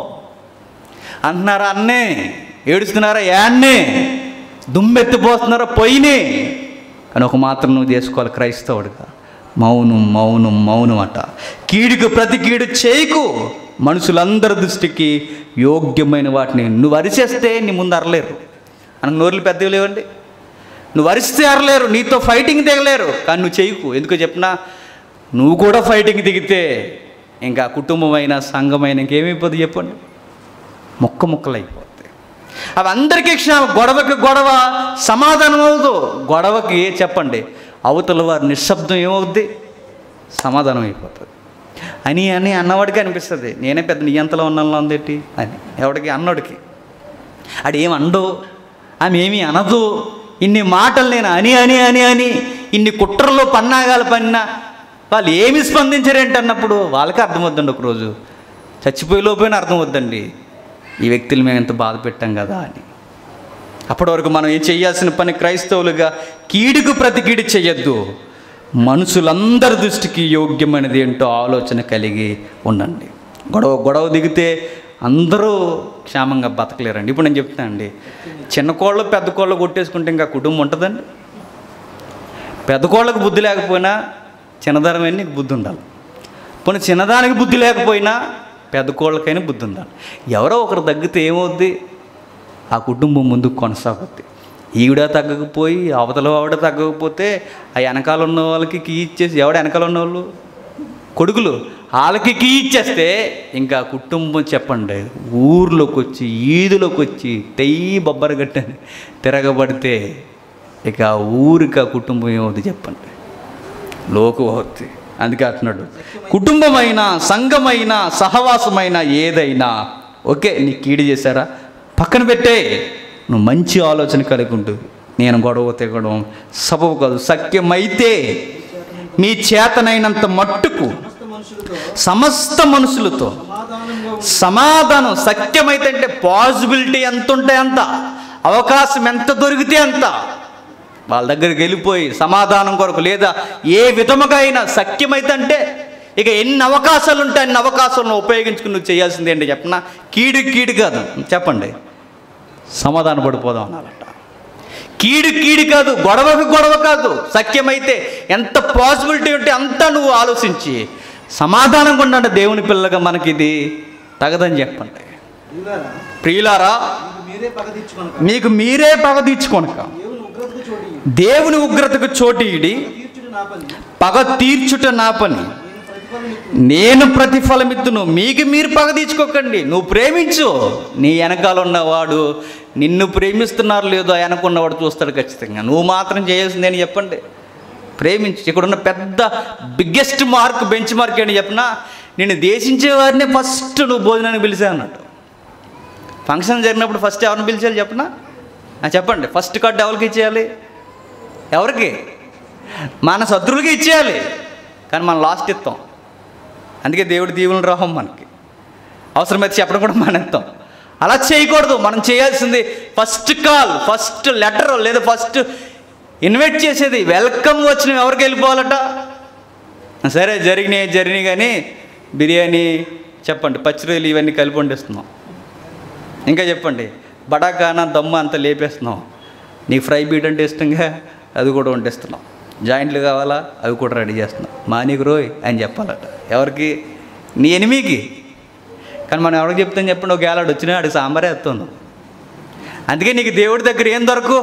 అంటున్నారా అన్నే ఏడుస్తున్నారా యాన్నే దుమ్మెత్తిపోతున్నారా పొయ్యినే కానీ ఒక మాత్రం నువ్వు చేసుకోవాలి క్రైస్తవుడిగా మౌనం మౌనం మౌనం అట కీడుకు ప్రతి కీడు చేయకు మనుషులందరి దృష్టికి యోగ్యమైన వాటిని నువ్వు అరిచేస్తే నీ ముందు అరలేరు మనకు నోర్లు పెద్దవి లేవండి నువ్వు అరిస్తే అరలేరు నీతో ఫైటింగ్ దిగలేరు కానీ నువ్వు చేయకు ఎందుకో చెప్పినా నువ్వు కూడా ఫైటింగ్ దిగితే ఇంకా కుటుంబమైన సంఘమైన ఇంకేమైపోతుంది చెప్పండి ముక్క ముక్కలు అయిపోతాయి అవి అందరికీ క్షేమ గొడవకి గొడవ సమాధానం అవ్వదు గొడవకి చెప్పండి అవతల వారి నిశ్శబ్దం ఏమవుద్ది సమాధానం అయిపోతుంది అని అని అన్నవాడికి అనిపిస్తుంది నేనే పెద్ద నీ ఎంతలో ఉన్నాలో ఉందేటి అని ఎవడికి అన్నోడికి అది ఏం అండు ఆమె ఏమీ అనదు ఇన్ని మాటలు నేను అని అని అని అని ఇన్ని కుట్రలు పన్నాగాలు పన్నా వాళ్ళు ఏమి స్పందించారేంటి అన్నప్పుడు వాళ్ళకి అర్థమవుద్దండి ఒకరోజు చచ్చిపోయే లోపైనా అర్థమవుద్దండి ఈ వ్యక్తులు మేము ఎంత బాధ పెట్టాం కదా అని అప్పటి వరకు మనం ఏం చేయాల్సిన పని క్రైస్తవులుగా కీడుకు ప్రతి కీడు చేయొద్దు మనుషులందరి దృష్టికి యోగ్యమైనది ఏంటో ఆలోచన కలిగి ఉండండి గొడవ గొడవ దిగితే అందరూ క్షేమంగా బతకలేరండి ఇప్పుడు నేను చెప్తాను అండి చిన్న కోళ్ళు పెద్ద కోళ్ళు కొట్టేసుకుంటే ఇంకా కుటుంబం ఉంటుందండి పెద్ద కోళ్ళకు బుద్ధి లేకపోయినా చిన్నదానమైన నీకు బుద్ధి ఉండాలి పోనీ చిన్నదానికి బుద్ధి లేకపోయినా పెద్ద కోళ్ళకైనా బుద్ధి ఉండాలి ఎవరో ఒకరు తగ్గితే ఏమవుద్ది ఆ కుటుంబం ముందుకు కొనసాగుద్ది ఈవిడ తగ్గకపోయి అవతల ఆవిడ తగ్గకపోతే ఆ వెనకాల ఉన్న వాళ్ళకి కీ ఇచ్చేసి ఎవడ వెనకాల ఉన్న వాళ్ళు కొడుకులు వాళ్ళకి కీ ఇచ్చేస్తే ఇంకా కుటుంబం చెప్పండి ఊర్లోకి వచ్చి ఈదులోకి వచ్చి తెయ్యి బొబ్బరి గట్టని తిరగబడితే ఇక ఆ ఊరికి ఆ కుటుంబం ఏమవుతుంది చెప్పండి లోకు అవుద్ది అందుకే అంటున్నాడు కుటుంబమైన సంఘమైన సహవాసమైన ఏదైనా ఓకే నీ కీడు చేశారా పక్కన పెట్టే నువ్వు మంచి ఆలోచన కలిగి ఉండు నేను గొడవ తెగడం సబబు కాదు సఖ్యమైతే మీ చేతనైనంత మట్టుకు సమస్త మనుషులతో సమాధానం సత్యమైతే అంటే పాసిబిలిటీ ఎంత ఉంటే అంత అవకాశం ఎంత దొరికితే అంత వాళ్ళ దగ్గరికి వెళ్ళిపోయి సమాధానం కొరకు లేదా ఏ విధముగా అయినా సఖ్యమైతే అంటే ఇక ఎన్ని అవకాశాలు ఉంటాయి అన్ని అవకాశాలను ఉపయోగించుకుని నువ్వు చేయాల్సింది ఏంటి చెప్పనా కీడు కీడు కాదు చెప్పండి సమాధాన పడిపోదాం అనాలట కీడు కీడు కాదు గొడవకు గొడవ కాదు సఖ్యమైతే ఎంత పాసిబిలిటీ ఉంటే అంతా నువ్వు ఆలోచించి సమాధానం ఉండండి దేవుని పిల్లగా మనకి ఇది తగదని చెప్పండి ప్రియులారా, ప్రియులారా మీకు మీరే పగ తెచ్చుకొనక మీకు మీరే పగ తీర్చుకొనక దేవుని ఉగ్రతకు చోటి దేవుని ఉగ్రతకు చోటీడి తీర్చుడు నా పని పగ తీర్చుట నా పని నేను ప్రతిఫలం ఇచ్చును. నేను ప్రతిఫలమిత్తును మీకు మీరు పగ తీర్చుకోకండి నువ్వు ప్రేమించు నీ వెనకాల ఉన్నవాడు నిన్ను ప్రేమిస్తున్నారు లేదో ఆ వెనక ఉన్నవాడు చూస్తాడు ఖచ్చితంగా నువ్వు మాత్రం చేయాల్సింది అని చెప్పండి ప్రేమించు ఇక్కడున్న పెద్ద బిగ్గెస్ట్ మార్క్ బెంచ్ మార్క్ ఏంటి చెప్పినా నేను దేశించే వారినే ఫస్ట్ నువ్వు భోజనానికి పిలిచా అన్నట్టు ఫంక్షన్ జరిగినప్పుడు ఫస్ట్ ఎవరిని పిలిచాలి చెప్పనా ఆ, చెప్పండి ఫస్ట్ కార్డు ఎవరికి ఇచ్చేయాలి ఎవరికి మన శత్రువులకి ఇచ్చేయాలి కానీ మనం లాస్ట్ ఇస్తాం అందుకే దేవుడి దీవులను రాహం మనకి అవసరమైతే చెప్పడం కూడా మానేస్తాం అలా చేయకూడదు మనం చేయాల్సింది ఫస్ట్ కాల్ ఫస్ట్ లెటర్ లేదా ఫస్ట్ ఇన్వైట్ చేసేది వెల్కమ్ వచ్చిన ఎవరికి వెళ్ళిపోవాలట సరే జరిగినాయి జరిగినాయి కానీ బిర్యానీ చెప్పండి పచ్చిరొయ్యలు ఇవన్నీ కలిపి వండిస్తున్నాం ఇంకా చెప్పండి బడాకాన దమ్ము అంతా లేపేస్తున్నాం నీకు ఫ్రై బీట్ అంటే ఇష్టంగా అది కూడా వండిస్తున్నాం జాయింట్లు కావాలా అవి కూడా రెడీ చేస్తున్నాం మానీకు రోయ్ అని చెప్పాలట ఎవరికి నీ ఎనిమికి కానీ మనం ఎవరికి చెప్తాం చెప్పండి ఒక ఏలాడు వచ్చినా ఆడికి సాంబారే ఎత్తున్నాం అందుకే నీకు దేవుడి దగ్గర ఏం దొరకు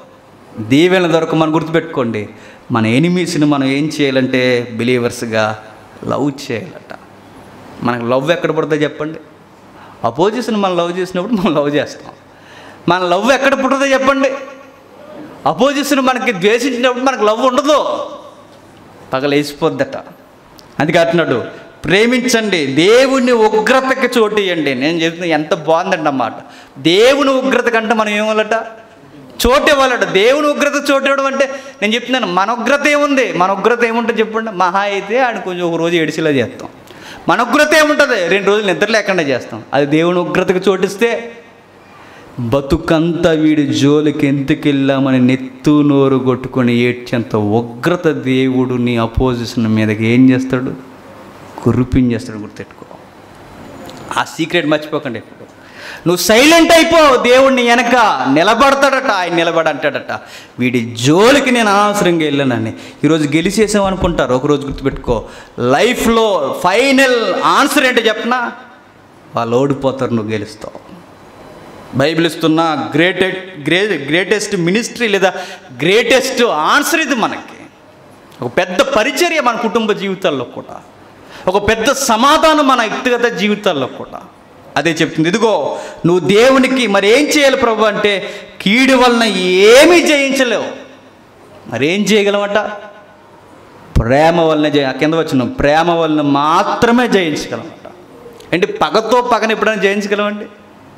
దీవెన దొరకు మనం గుర్తుపెట్టుకోండి మన ఎనిమీస్ని మనం ఏం చేయాలంటే బిలీవర్స్గా లవ్ చేయాలట మనకు లవ్ ఎక్కడ పుడుతుందో చెప్పండి అపోజిషన్ మనం లవ్ చేసినప్పుడు మనం లవ్ చేస్తాం మన లవ్ ఎక్కడ పుడుతుందో చెప్పండి అపోజిషన్ మనకి ద్వేషించినప్పుడు మనకు లవ్ ఉండదు పగలేసిపోద్దట అందుకే అంటున్నాడు ప్రేమించండి దేవుని ఉగ్రతకి చోటు ఇవ్వండి నేను చెప్తున్నా ఎంత బాగుందండి అన్నమాట దేవుని ఉగ్రత కంటే మనం ఏమవ్వాలట చోటు ఇవ్వాలట దేవుని ఉగ్రత చోటు ఇవ్వడం అంటే నేను చెప్తున్నాను మన ఉగ్రత ఏముంది మన ఉగ్రత ఏముంటుంది చెప్పండి మహా అయితే ఆయన కొంచెం ఒక రోజు ఏడిసిలా చేస్తాం మన ఉగ్రత ఏముంటుంది రెండు రోజులు నిద్ర లేకుండా చేస్తాం అది దేవుని ఉగ్రతకు చోటిస్తే బతుకంతా వీడి జోలికి ఎందుకు వెళ్ళామని నెత్తు నోరు కొట్టుకొని ఏడ్చేంత ఉగ్రత దేవుడు నీ అపోజిషన్ మీదకి ఏం చేస్తాడు కురిపించేస్తాడు గుర్తెట్టుకో ఆ సీక్రెట్ మర్చిపోకండి ఎప్పుడు నువ్వు సైలెంట్ అయిపో దేవుడిని వెనక నిలబడతాడట ఆయన నిలబడంటాడట వీడి జోలికి నేను అనవసరంగా వెళ్ళానని ఈరోజు గెలిచేసాం అనుకుంటారు ఒకరోజు గుర్తుపెట్టుకో లైఫ్లో ఫైనల్ ఆన్సర్ ఏంటో చెప్పనా వాళ్ళు ఓడిపోతారు నువ్వు గెలుస్తావు బైబిల్ ఇస్తున్న గ్రేటెడ్ గ్రే గ్రేటెస్ట్ మినిస్ట్రీ లేదా గ్రేటెస్ట్ ఆన్సర్ ఇది మనకి ఒక పెద్ద పరిచర్య మన కుటుంబ జీవితాల్లో కూడా ఒక పెద్ద సమాధానం మన వ్యక్తిగత జీవితాల్లో కూడా అదే చెప్తుంది ఇదిగో నువ్వు దేవునికి మరి ఏం చేయాలి ప్రభు అంటే కీడు వలన ఏమీ జయించలేవు మరి ఏం చేయగలమట ప్రేమ వలన జయ కింద వచ్చిన ప్రేమ వలన మాత్రమే జయించగలమట అంటే పగతో పగని ఎప్పుడైనా జయించగలమండి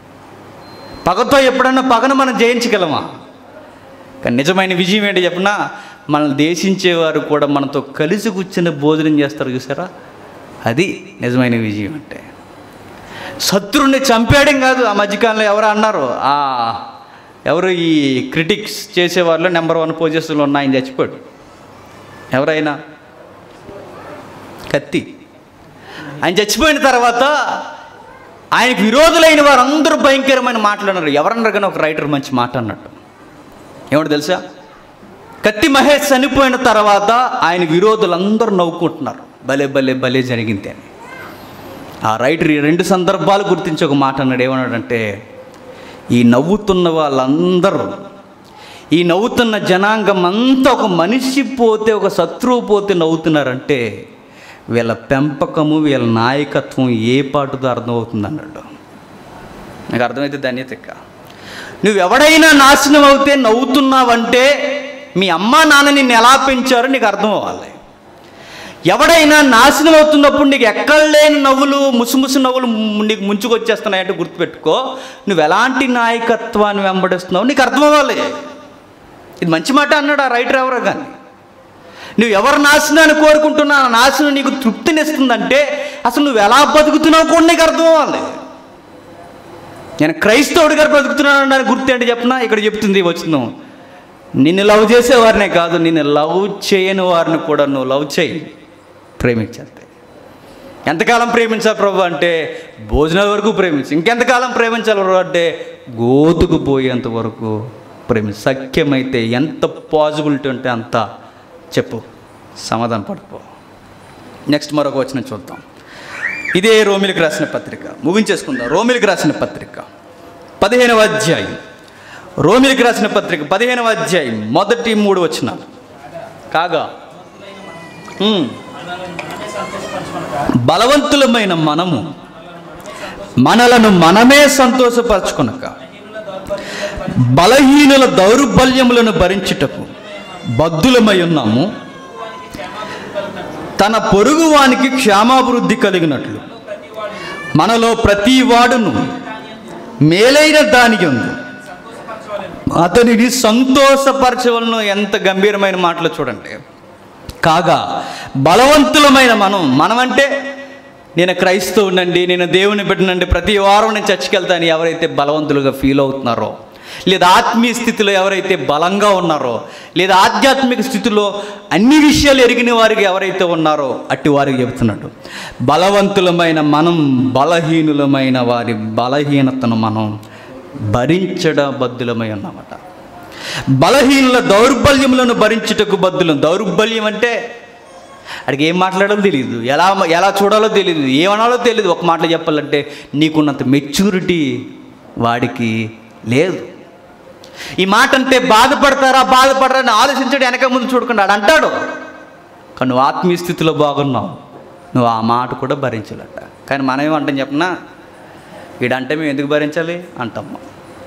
పగతో ఎప్పుడన్నా పగను మనం జయించగలమా కానీ నిజమైన విజయం ఏంటి చెప్పినా మనల్ని దేశించేవారు కూడా మనతో కలిసి కూర్చుని భోజనం చేస్తారు చూసారా అది నిజమైన విజయం అంటే శత్రువుని చంపేయడం కాదు ఆ మధ్యకాలంలో ఎవరు అన్నారు ఆ ఎవరు ఈ క్రిటిక్స్ చేసేవాళ్ళు నెంబర్ వన్ పొజిషన్లో ఉన్న ఆయన చచ్చిపోయాడు ఎవరైనా కత్తి ఆయన చచ్చిపోయిన తర్వాత ఆయనకు విరోధులైన వారందరూ భయంకరమైన మాటలు అన్నారు ఎవరన్నారు కానీ ఒక రైటర్ మంచి మాట అన్నట్టు ఏమిటి తెలుసా కత్తి మహేష్ చనిపోయిన తర్వాత ఆయన విరోధులందరూ నవ్వుకుంటున్నారు భలే భలే భలే జరిగింది అని ఆ రైటర్ ఈ రెండు సందర్భాలు గుర్తించి ఒక మాట అన్నాడు ఏమన్నాడంటే ఈ నవ్వుతున్న వాళ్ళందరూ ఈ నవ్వుతున్న జనాంగం అంతా ఒక మనిషి పోతే ఒక శత్రువు పోతే నవ్వుతున్నారంటే వీళ్ళ పెంపకము వీళ్ళ నాయకత్వం ఏ పాటుతో అర్థమవుతుంది అన్నాడు నాకు అర్థమైతే ధన్యత ఇక్క నువ్వు ఎవడైనా నాశనం అవుతే నవ్వుతున్నావంటే మీ అమ్మ నాన్న నిన్ను ఎలా పెంచారో నీకు అర్థం అవ్వాలి ఎవడైనా నాశనం అవుతున్నప్పుడు నీకు ఎక్కడ లేని నవ్వులు ముసుముసు నవ్వులు ము- నీకు ముంచుకొచ్చేస్తున్నాయంటే గుర్తుపెట్టుకో నువ్వు ఎలాంటి నాయకత్వాన్ని వెంబడిస్తున్నావు నీకు అర్థం అవ్వాలి ఇది మంచి మాట అన్నాడు ఆ రైటర్ ఎవరో కానీ నువ్వు ఎవరు నాశనాన్ని కోరుకుంటున్నా ఆ నాశనం నీకు తృప్తినిస్తుందంటే అసలు నువ్వు ఎలా బతుకుతున్నావు కూడా నీకు అర్థం అవ్వాలి నేను క్రైస్తవుడిగా బ్రతుకుతున్నాను అనడానికి గుర్తు ఏంటి చెప్పినా ఇక్కడ చెప్తుంది వచ్చిందాం నిన్ను లవ్ చేసేవారినే కాదు నిన్ను లవ్ చేయని వారిని కూడా నువ్వు లవ్ చేయి ప్రేమించేస్తే ఎంతకాలం ప్రేమించాలి ప్రభు అంటే భోజనాల వరకు ప్రేమించు ఇంకెంతకాలం ప్రేమించాలి ప్రభు అంటే గోతుకు పోయేంత వరకు ప్రేమించు సఖ్యమైతే ఎంత పాజిబిలిటీ ఉంటే అంత చెప్పు సమాధాన పడిపో నెక్స్ట్ మరొక వచ్చిన చూద్దాం ఇదే రోమిలికి రాసిన పత్రిక ముగించేసుకుందాం రోమిలికి రాసిన పత్రిక పదిహేనవ అధ్యాయం రోమిలికి రాసిన పత్రిక పదిహేనవ అధ్యాయం మొదటి మూడు వచనాలు కాగా ఉమ్, బలవంతులమైన మనము మనలను మనమే సంతోషపరచుకొనక బలహీనుల దౌర్బల్యములను భరించుటకు బద్దులమై ఉన్నాము తన పొరుగువానికి క్షేమాభివృద్ధి కలిగినట్లు మనలో ప్రతి వాడును మేలైన దాని ఉంది అతనిని సంతోషపరచవలను ఎంత గంభీరమైన మాటలు చూడండి కాగా బలవంతులమైన మనం మనమంటే నేను క్రైస్తవునండి నేను దేవుని బిడ్డనండి ప్రతి వారం నేను చర్చికి వెళ్తాను ఎవరైతే బలవంతులుగా ఫీల్ అవుతున్నారో లేదా ఆత్మీయ స్థితిలో ఎవరైతే బలంగా ఉన్నారో లేదా ఆధ్యాత్మిక స్థితిలో అన్ని విషయాలు ఎరిగిన వారికి ఎవరైతే ఉన్నారో అట్టి వారికి చెబుతున్నాడు బలవంతులమైన మనం బలహీనులమైన వారి బలహీనతను మనం భరించడ బద్దులమై ఉన్నామట బలహీనుల దౌర్బల్యములను భరించుటకు బద్దులం దౌర్బల్యం అంటే అడిగి ఏం మాట్లాడాలో తెలియదు ఎలా ఎలా చూడాలో తెలియదు ఏమనాలో తెలియదు ఒక మాటలో చెప్పాలంటే నీకున్నంత మెచ్యూరిటీ వాడికి లేదు ఈ మాట అంటే బాధపడతారా బాధపడరా అని ఆలోచించడం వెనక ముందు చూడకుండా ఆడు అంటాడు కానీ నువ్వు ఆత్మీయ స్థితిలో బాగున్నావు నువ్వు ఆ మాట కూడా భరించాలట కానీ మనం ఏమంటాం చెప్పనా వీడంటే మేము ఎందుకు భరించాలి అంటాం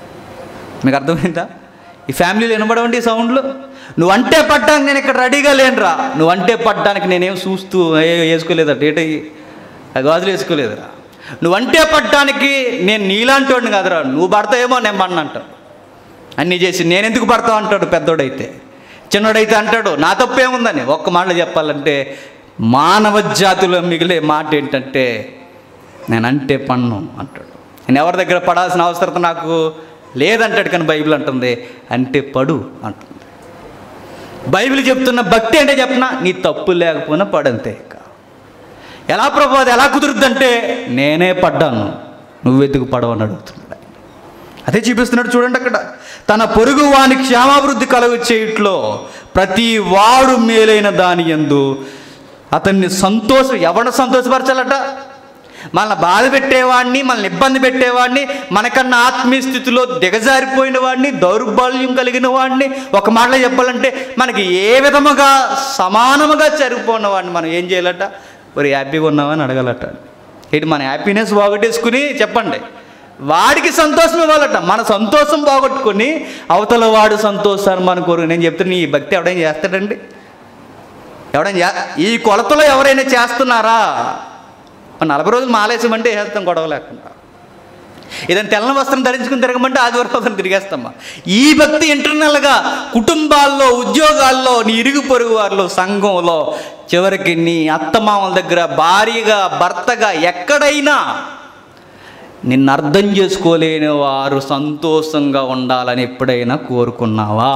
మీకు అర్థమైందా ఈ ఫ్యామిలీలో వినబడవండి ఈ సౌండ్లు నువ్వంటే పడ్డానికి నేను ఇక్కడ రెడీగా లేనురా నువ్వంటే పడ్డానికి నేనేం చూస్తూ ఏ వేసుకోలేదట ఏట ఆ గాజులు వేసుకోలేదురా నువ్వంటే పడ్డానికి నేను నీలాంటి వాడిని కాదురా నువ్వు పడతావేమో నేను పడిన అంటాడు అన్నీ చేసి నేను ఎందుకు పడతావు అంటాడు పెద్దోడైతే చిన్నోడైతే అంటాడు నా తప్పేముందని ఒక్క మాటలో చెప్పాలంటే మానవ జాతిలో మిగిలే మాట ఏంటంటే నేనంటే పన్ను అంటాడు నేను ఎవరి దగ్గర పడాల్సిన అవసరత నాకు లేదంటాడు కానీ బైబిల్ అంటుంది అంటే పడు అంటుంది బైబిల్ చెప్తున్న భక్తి అంటే చెప్పిన నీ తప్పు లేకపోయినా పడంతే ఇక ఎలా ప్రభు అది ఎలా కుదురుద్దంటే నేనే పడ్డాను నువ్వెందుకు పడవని అడుగుతున్నాడు ఆయన. అదే చూపిస్తున్నాడు చూడండి అక్కడ తన పొరుగు వాని క్షేమాభివృద్ధి కలుగు చేయట్లో ప్రతి వాడు మేలైన దాని ఎందు అతన్ని సంతోషం ఎవరిని సంతోషపరచాలట మనల్ని బాధ పెట్టేవాడిని మనల్ని ఇబ్బంది పెట్టేవాడిని మనకన్నా ఆత్మీయ స్థితిలో దిగజారిపోయిన వాడిని దౌర్బల్యం కలిగిన వాడిని ఒక మాటలో చెప్పాలంటే మనకి ఏ విధముగా సమానముగా జరిగిపోయిన వాడిని మనం ఏం చేయాలట మరి హ్యాపీగా ఉన్నామని అడగాలట ఏంటి మన హ్యాపీనెస్ పోగొట్టేసుకుని చెప్పండి వాడికి సంతోషం ఇవ్వాలట మన సంతోషం పోగొట్టుకొని అవతల వాడు సంతోషాన్ని మన కోరు నేను చెప్తున్నా ఈ భక్తి ఎవడైనా చేస్తాడండి ఎవడైనా చే- ఈ కొలతలో ఎవరైనా చేస్తున్నారా మరి నలభై రోజులు మాలేసామంటే వేస్తాం గొడవ లేకుండా ఏదైనా తెల్లని వస్త్రం ధరించుకుని తిరగమంటే ఆదివారం రోజున తిరిగేస్తామా ఈ భక్తి ఇంటర్నల్గా కుటుంబాల్లో ఉద్యోగాల్లో నీ ఇరుగు పొరుగు వారిలో సంఘంలో చివరికి నీ అత్తమామల దగ్గర భార్యగా భర్తగా ఎక్కడైనా నిన్ను అర్థం చేసుకోలేని వారు సంతోషంగా ఉండాలని ఎప్పుడైనా కోరుకున్నావా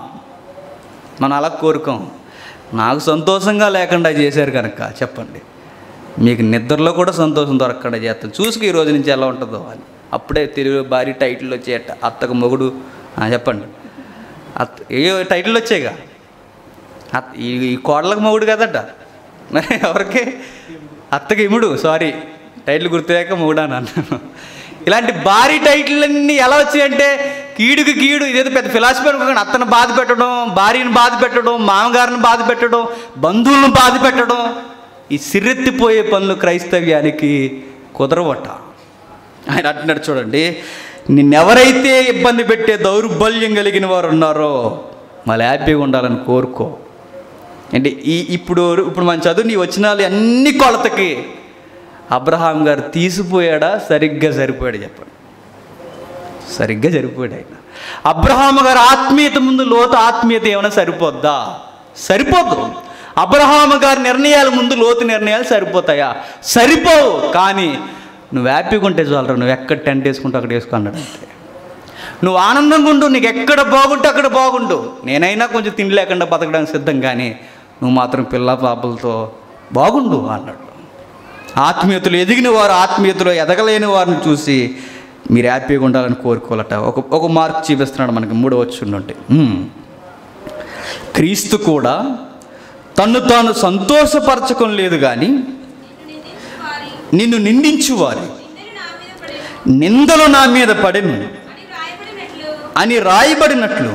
మనం అలా కోరుకోం నాకు సంతోషంగా లేకుండా చేశారు కనుక చెప్పండి మీకు నిద్రలో కూడా సంతోషం దొరకకుండా చేస్తాను చూసుకు ఈ రోజు నుంచి ఎలా ఉంటుందో అని అప్పుడే తెలుగు భారీ టైటిల్ వచ్చేట అత్తకు మొగుడు ఆ, చెప్పండి అత్త ఏ టైటిల్ వచ్చాయిగా అత్త ఈ ఈ కోడలకు మొగుడు కదట మరి ఎవరికి అత్తకి ఇముడు సారీ టైటిల్ గుర్తులేక మొగుడు అని అన్నాను ఇలాంటి భారీ టైటిల్లన్నీ ఎలా వచ్చాయంటే కీడుకి కీడు ఇదేదో పెద్ద ఫిలాసఫీ అనుకోకండి అత్తను బాధ పెట్టడం భార్యను బాధ పెట్టడం మామగారిని బాధ పెట్టడం బంధువులను బాధ పెట్టడం ఈ సిర్రెత్తిపోయే పనులు క్రైస్తవ్యానికి కుదరవట ఆయన అంటున్నాడు చూడండి నిన్నెవరైతే ఇబ్బంది పెట్టే దౌర్బల్యం కలిగిన వారు ఉన్నారో మళ్ళీ హ్యాపీగా ఉండాలని కోరుకో అంటే ఈ ఇప్పుడు ఇప్పుడు మన చదువు నీ వచ్చినాలు అన్ని కొలతకి అబ్రహాం గారు తీసిపోయాడా సరిగ్గా సరిపోయాడు చెప్పండి సరిగ్గా సరిపోయాడు ఆయన అబ్రహాం గారు ఆత్మీయత ముందు లోతు ఆత్మీయత ఏమైనా సరిపోద్దా సరిపోదు అబ్రహాము గారి నిర్ణయాల ముందు లోతు నిర్ణయాలు సరిపోతాయా సరిపోవు కానీ నువ్వు హ్యాపీగా ఉంటే చాలరా నువ్వు ఎక్కడ టెంట్ వేసుకుంటే అక్కడ వేసుకున్నాడు అంతే నువ్వు ఆనందంగా ఉండు నీకు ఎక్కడ బాగుంటే అక్కడ బాగుండు నేనైనా కొంచెం తిండి లేకుండా బతకడానికి సిద్ధం కానీ నువ్వు మాత్రం పిల్ల పాపలతో బాగుండు అన్నాడు ఆత్మీయతలు ఎదిగిన వారు ఆత్మీయతలో ఎదగలేని వారిని చూసి మీరు హ్యాపీగా ఉండాలని కోరుకోవాలట ఒక ఒక మార్క్ చూపిస్తున్నాడు మనకి మూడో వచ్చి క్రీస్తు కూడా తన్ను తాను సంతోషపరచకం లేదు కానీ నిన్ను నిందించు వారి నిందలు నా మీద పడెను అని రాయబడినట్లు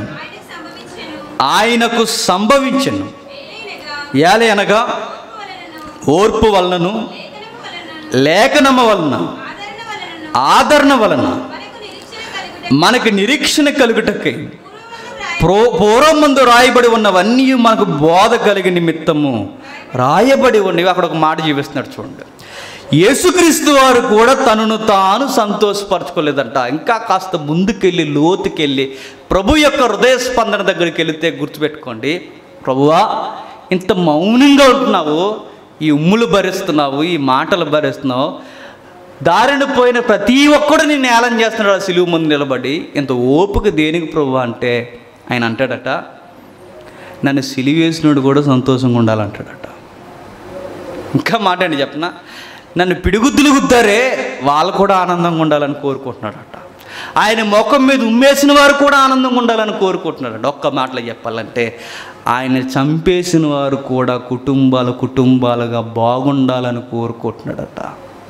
ఆయనకు సంభవించను ఏలే అనగా ఓర్పు వలనను లేఖనము వలన ఆదరణ వలన మనకు నిరీక్షణ కలుగుటకై ప్రో పూర్వం ముందు రాయబడి ఉన్నవన్నీ మనకు బోధ కలిగి నిమిత్తము రాయబడి ఉన్నవి అక్కడ ఒక మాట చూపిస్తున్నాడు చూడండి యేసుక్రీస్తు వారు కూడా తనను తాను సంతోషపరచుకోలేదంట ఇంకా కాస్త ముందుకెళ్ళి లోతుకెళ్ళి ప్రభు యొక్క హృదయ స్పందన దగ్గరికి వెళితే గుర్తుపెట్టుకోండి ప్రభువా ఇంత మౌనంగా ఉంటున్నావు ఈ ఉమ్ములు భరిస్తున్నావు ఈ మాటలు భరిస్తున్నావు దారిన పోయిన ప్రతి ఒక్కడు నేను ఏలం చేస్తున్నాడు ఆ సిలువు ముందు నిలబడి ఇంత ఓపిక దేనికి ప్రభు అంటే ఆయన అంటాడట నన్ను సిలివేసినోడు కూడా సంతోషంగా ఉండాలంటాడట ఇంకా మాట అండి చెప్పన నన్ను పిడుగుద్దులు గుద్దారే వాళ్ళు కూడా ఆనందంగా ఉండాలని కోరుకుంటున్నాడట ఆయన ముఖం మీద ఉమ్మేసిన వారు కూడా ఆనందంగా ఉండాలని కోరుకుంటున్నాడట ఒక్క మాటలో చెప్పాలంటే ఆయన చంపేసిన వారు కూడా కుటుంబాలు కుటుంబాలుగా బాగుండాలని కోరుకుంటున్నాడట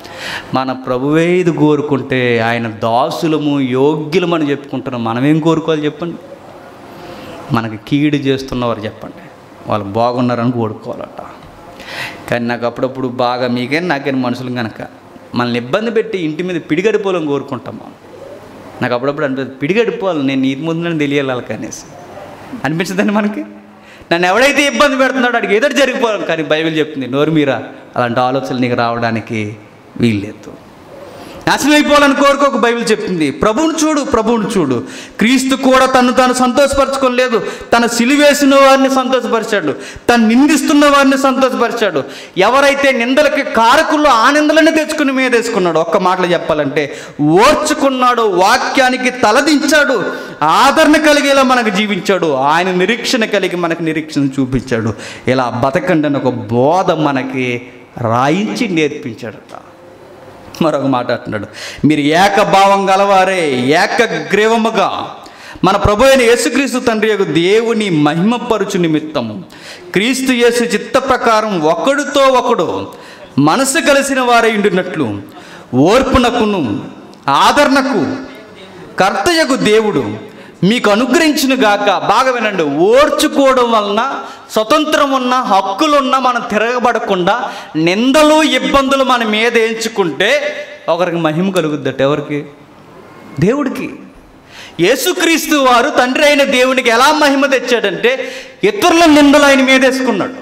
మన ప్రభువే ఇది కోరుకుంటే ఆయన దాసులము యోగ్యులమని చెప్పుకుంటున్నాం మనం ఏం కోరుకోవాలి చెప్పండి మనకి కీడు చేస్తున్నవారు చెప్పండి వాళ్ళు బాగున్నారని కోరుకోవాలట కానీ నాకు అప్పుడప్పుడు బాగా మీకే నాకైనా మనుషులు కనుక మనల్ని ఇబ్బంది పెట్టి ఇంటి మీద పిడిగడిపోవాలని కోరుకుంటాం మనం నాకు అప్పుడప్పుడు అనిపిస్తుంది పిడిగడిపోవాలి నేను నీ ముందు తెలియాలి వాళ్ళకి అనేసి అనిపించదండి మనకి నన్ను ఎవడైతే ఇబ్బంది పెడుతున్నాడో అడిగి ఎదురు జరిగిపోవాలి కానీ బైబిల్ చెప్తుంది నోరు మీరా అలాంటి ఆలోచనలు నీకు రావడానికి వీల్లేదు నాశనం అయిపోవాలని కోరుకోక బైబిల్ చెప్తుంది ప్రభువును చూడు ప్రభువును చూడు క్రీస్తు కూడా తను తాను సంతోషపరచుకోలేదు తన సిలివేసిన వారిని సంతోషపరిచాడు తను నిందిస్తున్న వారిని సంతోషపరిచాడు ఎవరైతే నిందలకి కారకుల్లో ఆ నిందలని తెచ్చుకుని మీదేసుకున్నాడు ఒక్క మాటలో చెప్పాలంటే ఓర్చుకున్నాడు వాక్యానికి తలదించాడు ఆదరణ కలిగేలా మనకు జీవించాడు ఆయన నిరీక్షణ కలిగి మనకు నిరీక్షణ చూపించాడు ఇలా బతకండి అని ఒక బోధ మనకి రాయించి నేర్పించాడట మరొక మాట అంటున్నాడు మీరు ఏకభావం గలవారే ఏకగ్రీవముగా మన ప్రభు అయిన యేసుక్రీస్తు తండ్రి యొక్క దేవుని మహిమపరుచు నిమిత్తము క్రీస్తు యేసు చిత్త ప్రకారం ఒకడితో ఒకడు మనసు కలిసిన వారై ఉండినట్లు ఓర్పునకును ఆదరణకు కర్తయకు దేవుడు మీకు అనుగ్రహించిన గాక బాగా వినండి ఓర్చుకోవడం వలన స్వతంత్రం ఉన్న హక్కులున్న మనం తిరగబడకుండా నిందలు ఇబ్బందులు మన మీద ఎంచుకుంటే ఒకరికి మహిమ కలుగుద్దట ఎవరికి దేవుడికి యేసుక్రీస్తు వారు తండ్రి అయిన దేవునికి ఎలా మహిమ తెచ్చాడంటే ఇతరుల నిందలు ఆయన మీద వేసుకున్నాడు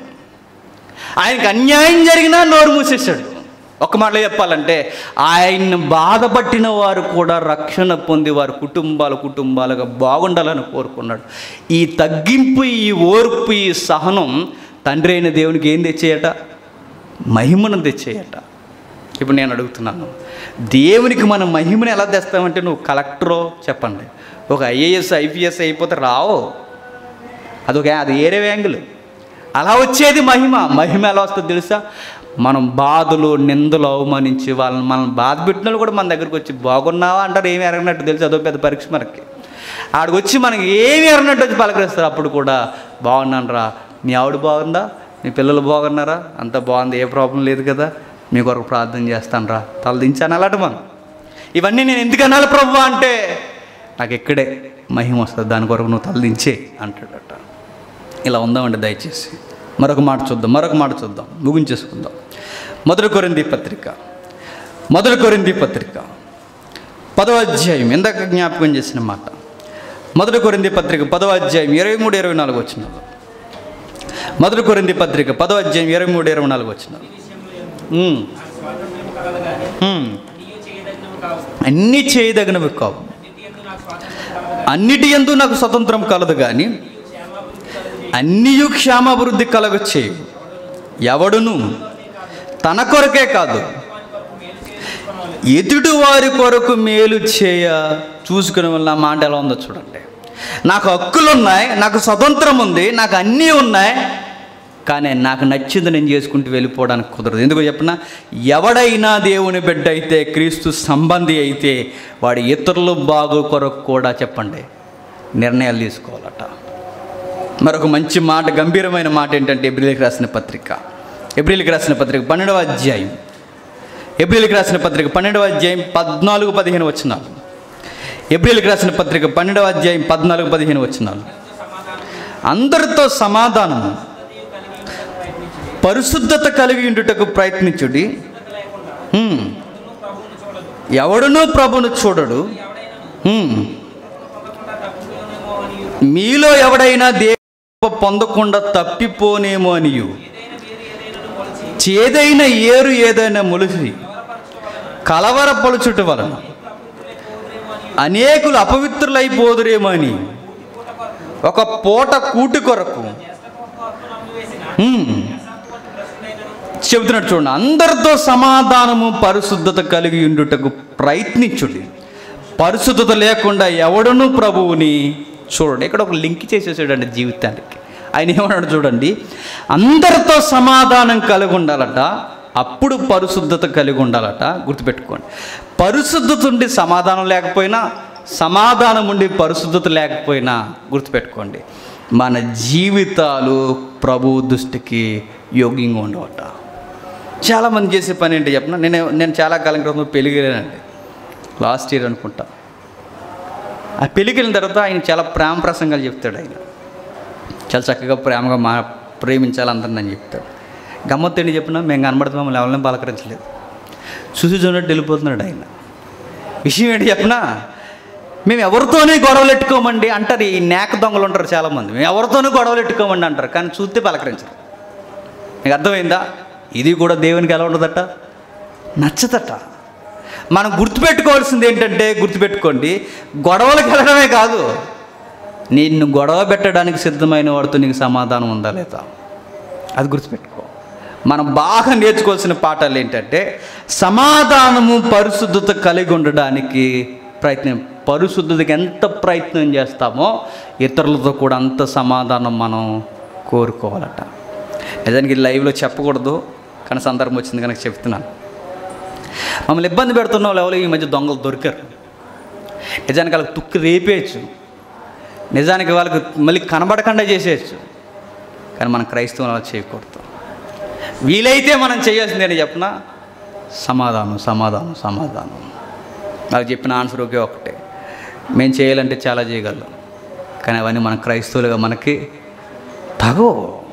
ఆయనకు అన్యాయం జరిగినా నోరు మూసేశాడు ఒక మాటలో చెప్పాలంటే ఆయన్ని బాధపట్టిన వారు కూడా రక్షణ పొంది వారి కుటుంబాలు కుటుంబాలుగా బాగుండాలని కోరుకున్నాడు ఈ తగ్గింపు ఈ ఓర్పు ఈ సహనం తండ్రి అయిన దేవునికి ఏం తెచ్చేయట మహిమను తెచ్చేయట ఇప్పుడు నేను అడుగుతున్నాను దేవునికి మనం మహిమను ఎలా తెస్తామంటే నువ్వు కలెక్టరో చెప్పండి ఒక ఐఏఎస్ ఐపీఎస్ అయిపోతే రావు అదొక అది ఏరే యాంగిల్ అలా వచ్చేది మహిమ మహిమ ఎలా వస్తుందో తెలుసా మనం బాధలు నిందలు అవమానించి వాళ్ళని మనం బాధ పెట్టిన వాళ్ళు కూడా మన దగ్గరికి వచ్చి బాగున్నావా అంటారు ఏమి ఎరగనట్టు తెలుసు అదో పెద్ద పరీక్ష మనకి ఆడికి వచ్చి మనకి ఏమి ఎరగనట్టు వచ్చి పలకరిస్తారు అప్పుడు కూడా బాగున్నాను రా మీ ఆవిడ బాగుందా మీ పిల్లలు బాగున్నారా అంత బాగుంది ఏ ప్రాబ్లం లేదు కదా మీ కొరకు ప్రార్థన చేస్తాను రా తల దించాను అలాంటి మనం ఇవన్నీ నేను ఎందుకు అనాలి ప్రభు అంటే నాకు ఇక్కడే మహిమ వస్తుంది దాని కొరకు నువ్వు తలదించే అంటాడట ఇలా ఉందామండి దయచేసి మరొక మాట చూద్దాం మరొక మాట చూద్దాం ముగించేసుకుందాం మొదటి కొరింది పత్రిక మొదటి కొరింది పత్రిక పదవ అధ్యాయం ఇందాక జ్ఞాపకం చేసిన మాట మొదటి కొరింది పత్రిక పదవ అధ్యాయం ఇరవై మూడు ఇరవై నాలుగు వచ్చిన మొదటి కొరింది పత్రిక పదవ అధ్యాయం ఇరవై మూడు ఇరవై నాలుగు వచ్చిన స్వాతంత్రం కలదు కానీ నీవు చేయదగినవి కావు అన్నీ చేయదగినవి కావు నిత్య ఎందు నాకు స్వాతంత్రం కలదు అన్నిటి ఎందు నాకు స్వతంత్రం కలదు కానీ క్షేమాభివృద్ధి కలదు అన్నియు క్షేమాభివృద్ధి కలగ చేయు ఎవడును తన కొరకే కాదు ఎదుటి వారి కొరకు మేలు చేయ చూసుకునే వల్ల నా మాట ఎలా ఉందో చూడండి నాకు హక్కులు ఉన్నాయి నాకు స్వతంత్రం ఉంది నాకు అన్నీ ఉన్నాయి కానీ నాకు నచ్చింది నేను చేసుకుంటూ వెళ్ళిపోవడానికి కుదరదు ఎందుకు చెప్పిన ఎవడైనా దేవుని బిడ్డ అయితే క్రీస్తు సంబంధి అయితే వాడి ఇతరులు బాగు కొరకు కూడా చెప్పండి నిర్ణయాలు తీసుకోవాలట మరొక మంచి మాట గంభీరమైన మాట ఏంటంటే ఎబ్రిల్కి రాసిన పత్రిక ఎబ్రిల్కి రాసిన పత్రిక పన్నెండవ అధ్యాయం ఎబ్రిల్కి రాసిన పత్రిక పన్నెండవ అధ్యాయం పద్నాలుగు పదిహేను వచ్చినాలు ఎబ్రిల్కి రాసిన పత్రిక పన్నెండవ అధ్యాయం పద్నాలుగు పదిహేను వచ్చినాలు అందరితో సమాధానం పరిశుద్ధత కలిగి ఉండుటకు ప్రయత్నించుడి హ్మ్. ఎవడునూ ప్రభును చూడడు హ్మ్. మీలో ఎవడైనా దేవ పొందకుండా తప్పిపోనేమో అనియు చేదైన ఏరు ఏదైనా మొలిసి కలవర పలుచుట వలన అనేకులు అపవిత్రులైపోదురేమో అని ఒక పూట కూటి కొరకు హ్మ్. చెబుతున్నాడు చూడండి అందరితో సమాధానము పరిశుద్ధత కలిగి ఉండుటకు ప్రయత్నించుడి పరిశుద్ధత లేకుండా ఎవడను ప్రభువుని చూడండి ఇక్కడ ఒక లింక్ చేసేసాడండి జీవితానికి ఆయన ఏమన్నాడు చూడండి అందరితో సమాధానం కలిగి ఉండాలట అప్పుడు పరిశుద్ధత కలిగి ఉండాలట గుర్తుపెట్టుకోండి పరిశుద్ధత ఉండి సమాధానం లేకపోయినా సమాధానం ఉండి పరిశుద్ధత లేకపోయినా గుర్తుపెట్టుకోండి మన జీవితాలు ప్రభు దృష్టికి యోగ్యంగా ఉండవట చాలామంది చేసే పని ఏంటి చెప్పిన నేను నేను చాలా కాలం క్రితం పెళ్ళికి వెళ్ళానండి లాస్ట్ ఇయర్ అనుకుంటా ఆ పెళ్ళికి వెళ్ళిన తర్వాత ఆయన చాలా ప్రేమ ప్రసంగాలు చెప్తాడు ఆయన చాలా చక్కగా ప్రేమగా మా ప్రేమించాలి అందరిని అని చెప్తాడు గమ్మత్తు ఏంటి చెప్పినా మేము కనబడితే మమ్మల్ని ఎవరిని పలకరించలేదు చూసి చూడట్టు వెళ్ళిపోతున్నాడు ఆయన విషయం ఏంటి చెప్పినా మేము ఎవరితోనే గొడవలు ఎట్టుకోమండి అంటారు ఈ నేక దొంగలు ఉంటారు చాలామంది మేము ఎవరితోనూ గొడవలు ఎట్టుకోమండి అంటారు కానీ చూస్తే పలకరించరు మీకు అర్థమైందా ఇది కూడా దేవునికి ఎలా ఉండదట నచ్చదట మనం గుర్తుపెట్టుకోవాల్సింది ఏంటంటే గుర్తుపెట్టుకోండి గొడవలకు వెళ్ళడమే కాదు నిన్ను గొడవ పెట్టడానికి సిద్ధమైన వాడితో నీకు సమాధానం ఉందా లేదా అది గుర్తుపెట్టుకో మనం బాగా నేర్చుకోవాల్సిన పాఠాలు ఏంటంటే సమాధానము పరిశుద్ధత కలిగి ఉండడానికి ప్రయత్నం పరిశుద్ధతకి ఎంత ప్రయత్నం చేస్తామో ఇతరులతో కూడా అంత సమాధానం మనం కోరుకోవాలట నిజానికి ఇది లైవ్లో చెప్పకూడదు కానీ సందర్భం వచ్చింది కనుక చెప్తున్నాను మమ్మల్ని ఇబ్బంది పెడుతున్న వాళ్ళు ఎవరు ఈ మధ్య దొంగలు దొరికారు నిజానికి వాళ్ళకి తుక్కు రేపేయచ్చు నిజానికి వాళ్ళకి మళ్ళీ కనబడకుండా చేసేయచ్చు కానీ మన క్రైస్తవం అలా చేయకూడదు వీలైతే మనం చేయాల్సింది ఏంటి చెప్పిన సమాధానం సమాధానం సమాధానం నాకు చెప్పిన ఆన్సర్ ఒకే ఒకటే మేము చేయాలంటే చాలా చేయగలం కానీ అవన్నీ మన క్రైస్తవులుగా మనకి తగవు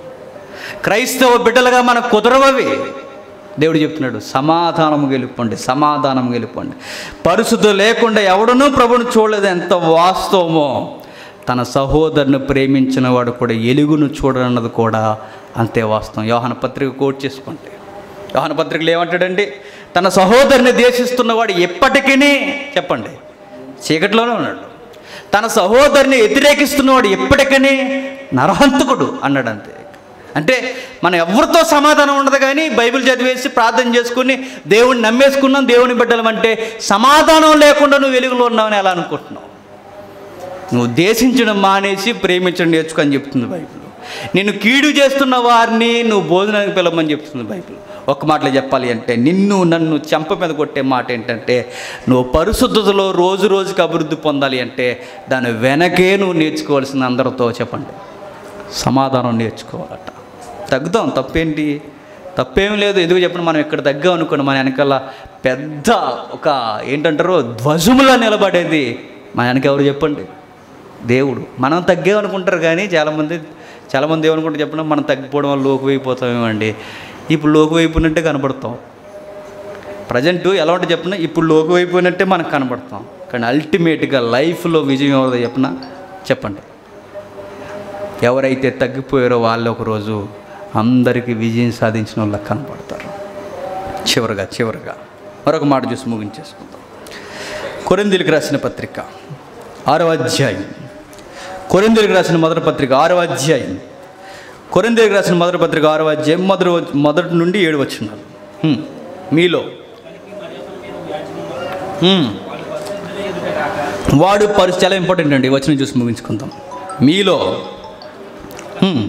క్రైస్తవ బిడ్డలుగా మనకు కుదరవవి దేవుడు చెప్తున్నాడు సమాధానం గెలుపండి సమాధానం గెలుపండి పరిశుద్ధి లేకుండా ఎవడనూ ప్రభుని చూడలేదు ఎంత వాస్తవమో తన సహోదరుని ప్రేమించిన వాడు కూడా ఎలుగును చూడనన్నది కూడా అంతే వాస్తవం యోహన పత్రిక కోట్ చేసుకోండి యోహన పత్రికలు ఏమంటాడండి తన సహోదరుని దేశిస్తున్నవాడు ఎప్పటికీ చెప్పండి చీకటిలోనే ఉన్నాడు తన సహోదరుని వ్యతిరేకిస్తున్నవాడు ఎప్పటికీ నరహంతకుడు అన్నాడు అంతే అంటే మనం ఎవరితో సమాధానం ఉండదు కానీ బైబిల్ చదివేసి ప్రార్థన చేసుకుని దేవుడిని నమ్మేసుకున్నాం దేవుని బిడ్డలం అంటే సమాధానం లేకుండా నువ్వు వెలుగులో ఉన్నావని ఎలా అనుకుంటున్నావు నువ్వు దేశించడం మానేసి ప్రేమించడం నేర్చుకో అని చెప్తుంది బైబిల్ నిన్ను కీడు చేస్తున్న వారిని నువ్వు భోజనానికి పిలవమని చెప్తుంది బైబిల్ ఒక మాటలో చెప్పాలి అంటే నిన్ను నన్ను చెంప మీద కొట్టే మాట ఏంటంటే నువ్వు పరిశుద్ధతలో రోజు రోజుకి అభివృద్ధి పొందాలి అంటే దాని వెనకే నువ్వు నేర్చుకోవాల్సిన అందరితో చెప్పండి సమాధానం నేర్చుకోవాలట తగ్గుదాం తప్పేంటి తప్పేం లేదు ఎందుకు చెప్పండి మనం ఇక్కడ తగ్గాం అనుకోండి మన వెనకాల పెద్ద ఒక ఏంటంటారో ధ్వజములా నిలబడేది మన వెనక ఎవరు చెప్పండి దేవుడు మనం తగ్గామనుకుంటారు కానీ చాలామంది చాలామంది ఏమనుకుంటారు చెప్పండి మనం తగ్గిపోవడం వల్ల లోకు అయిపోతామేమండి ఇప్పుడు లోకు అయిపోయినట్టే కనబడతాం ప్రజెంట్ ఎలా ఉంటుంది చెప్పిన ఇప్పుడు లోకు అయిపోయినట్టే మనకు కనబడతాం కానీ అల్టిమేట్గా లైఫ్లో విజయం ఎవరిదో చెప్పిన చెప్పండి ఎవరైతే తగ్గిపోయారో వాళ్ళు ఒకరోజు అందరికీ విజయం సాధించిన వాళ్ళకి కనపడతారు చివరగా చివరగా మరొక మాట చూసి ముగించేసుకుందాం కొరిందీలకు రాసిన పత్రిక ఆరవ అధ్యాయం కొరిందీలకు రాసిన మొదటి పత్రిక ఆరవ అధ్యాయం కొరిందీలకు రాసిన మొదటి పత్రిక ఆరవ అధ్యాయం మొదటి వ- మొదటి నుండి ఏడు వచ్చినారు హ్మ్. మీలో హ్మ్. వాడు పరిస్థితి చాలా ఇంపార్టెంట్ అండి వచ్చిన చూసి ముగించుకుందాం మీలో హ్మ్.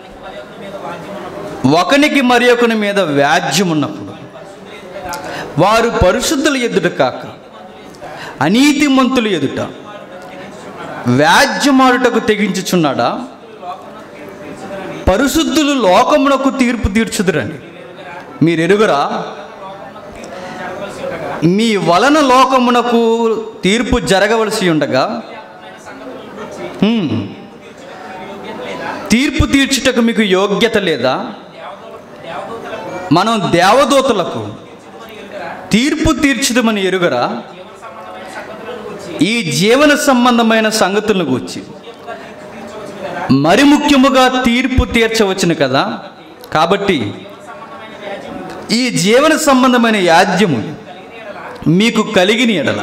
ఒకనికి మరి ఒకని మీద వ్యాజ్యం ఉన్నప్పుడు వారు పరిశుద్ధుల ఎదుట కాక అనీతిమంతులు ఎదుట వ్యాజ్యమాడుటకు తెగించుచున్నాడా పరిశుద్ధులు లోకమునకు తీర్పు తీర్చుదురని మీరు ఎరుగురా మీ వలన లోకమునకు తీర్పు జరగవలసి ఉండగా హ్మ్. తీర్పు తీర్చుటకు మీకు యోగ్యత లేదా మనం దేవదూతలకు తీర్పు తీర్చుదమని ఎరుగరా ఈ జీవన సంబంధమైన సంగతులను గూర్చి మరి ముఖ్యముగా తీర్పు తీర్చవచ్చును కదా కాబట్టి ఈ జీవన సంబంధమైన యాజ్యము మీకు కలిగిన ఎడల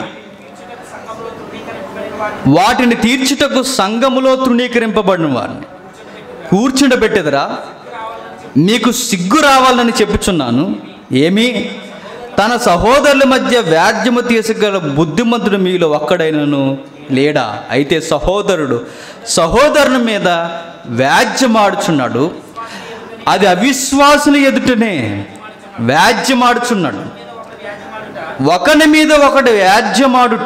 వాటిని తీర్చుటకు సంఘములో తృణీకరింపబడిన వారిని కూర్చుండబెట్టెదరా మీకు సిగ్గు రావాలని చెప్పుచున్నాను ఏమి తన సహోదరుల మధ్య వ్యాజ్యము తీసుగల బుద్ధిమంతుడు మీలో ఒక్కడైనను లేడా అయితే సహోదరుడు సహోదరుని మీద వ్యాజ్యమాడుచున్నాడు అది అవిశ్వాసుల ఎదుటనే వ్యాజ్యమాడుచున్నాడు ఒకని మీద ఒకటి వ్యాజ్యమాడుట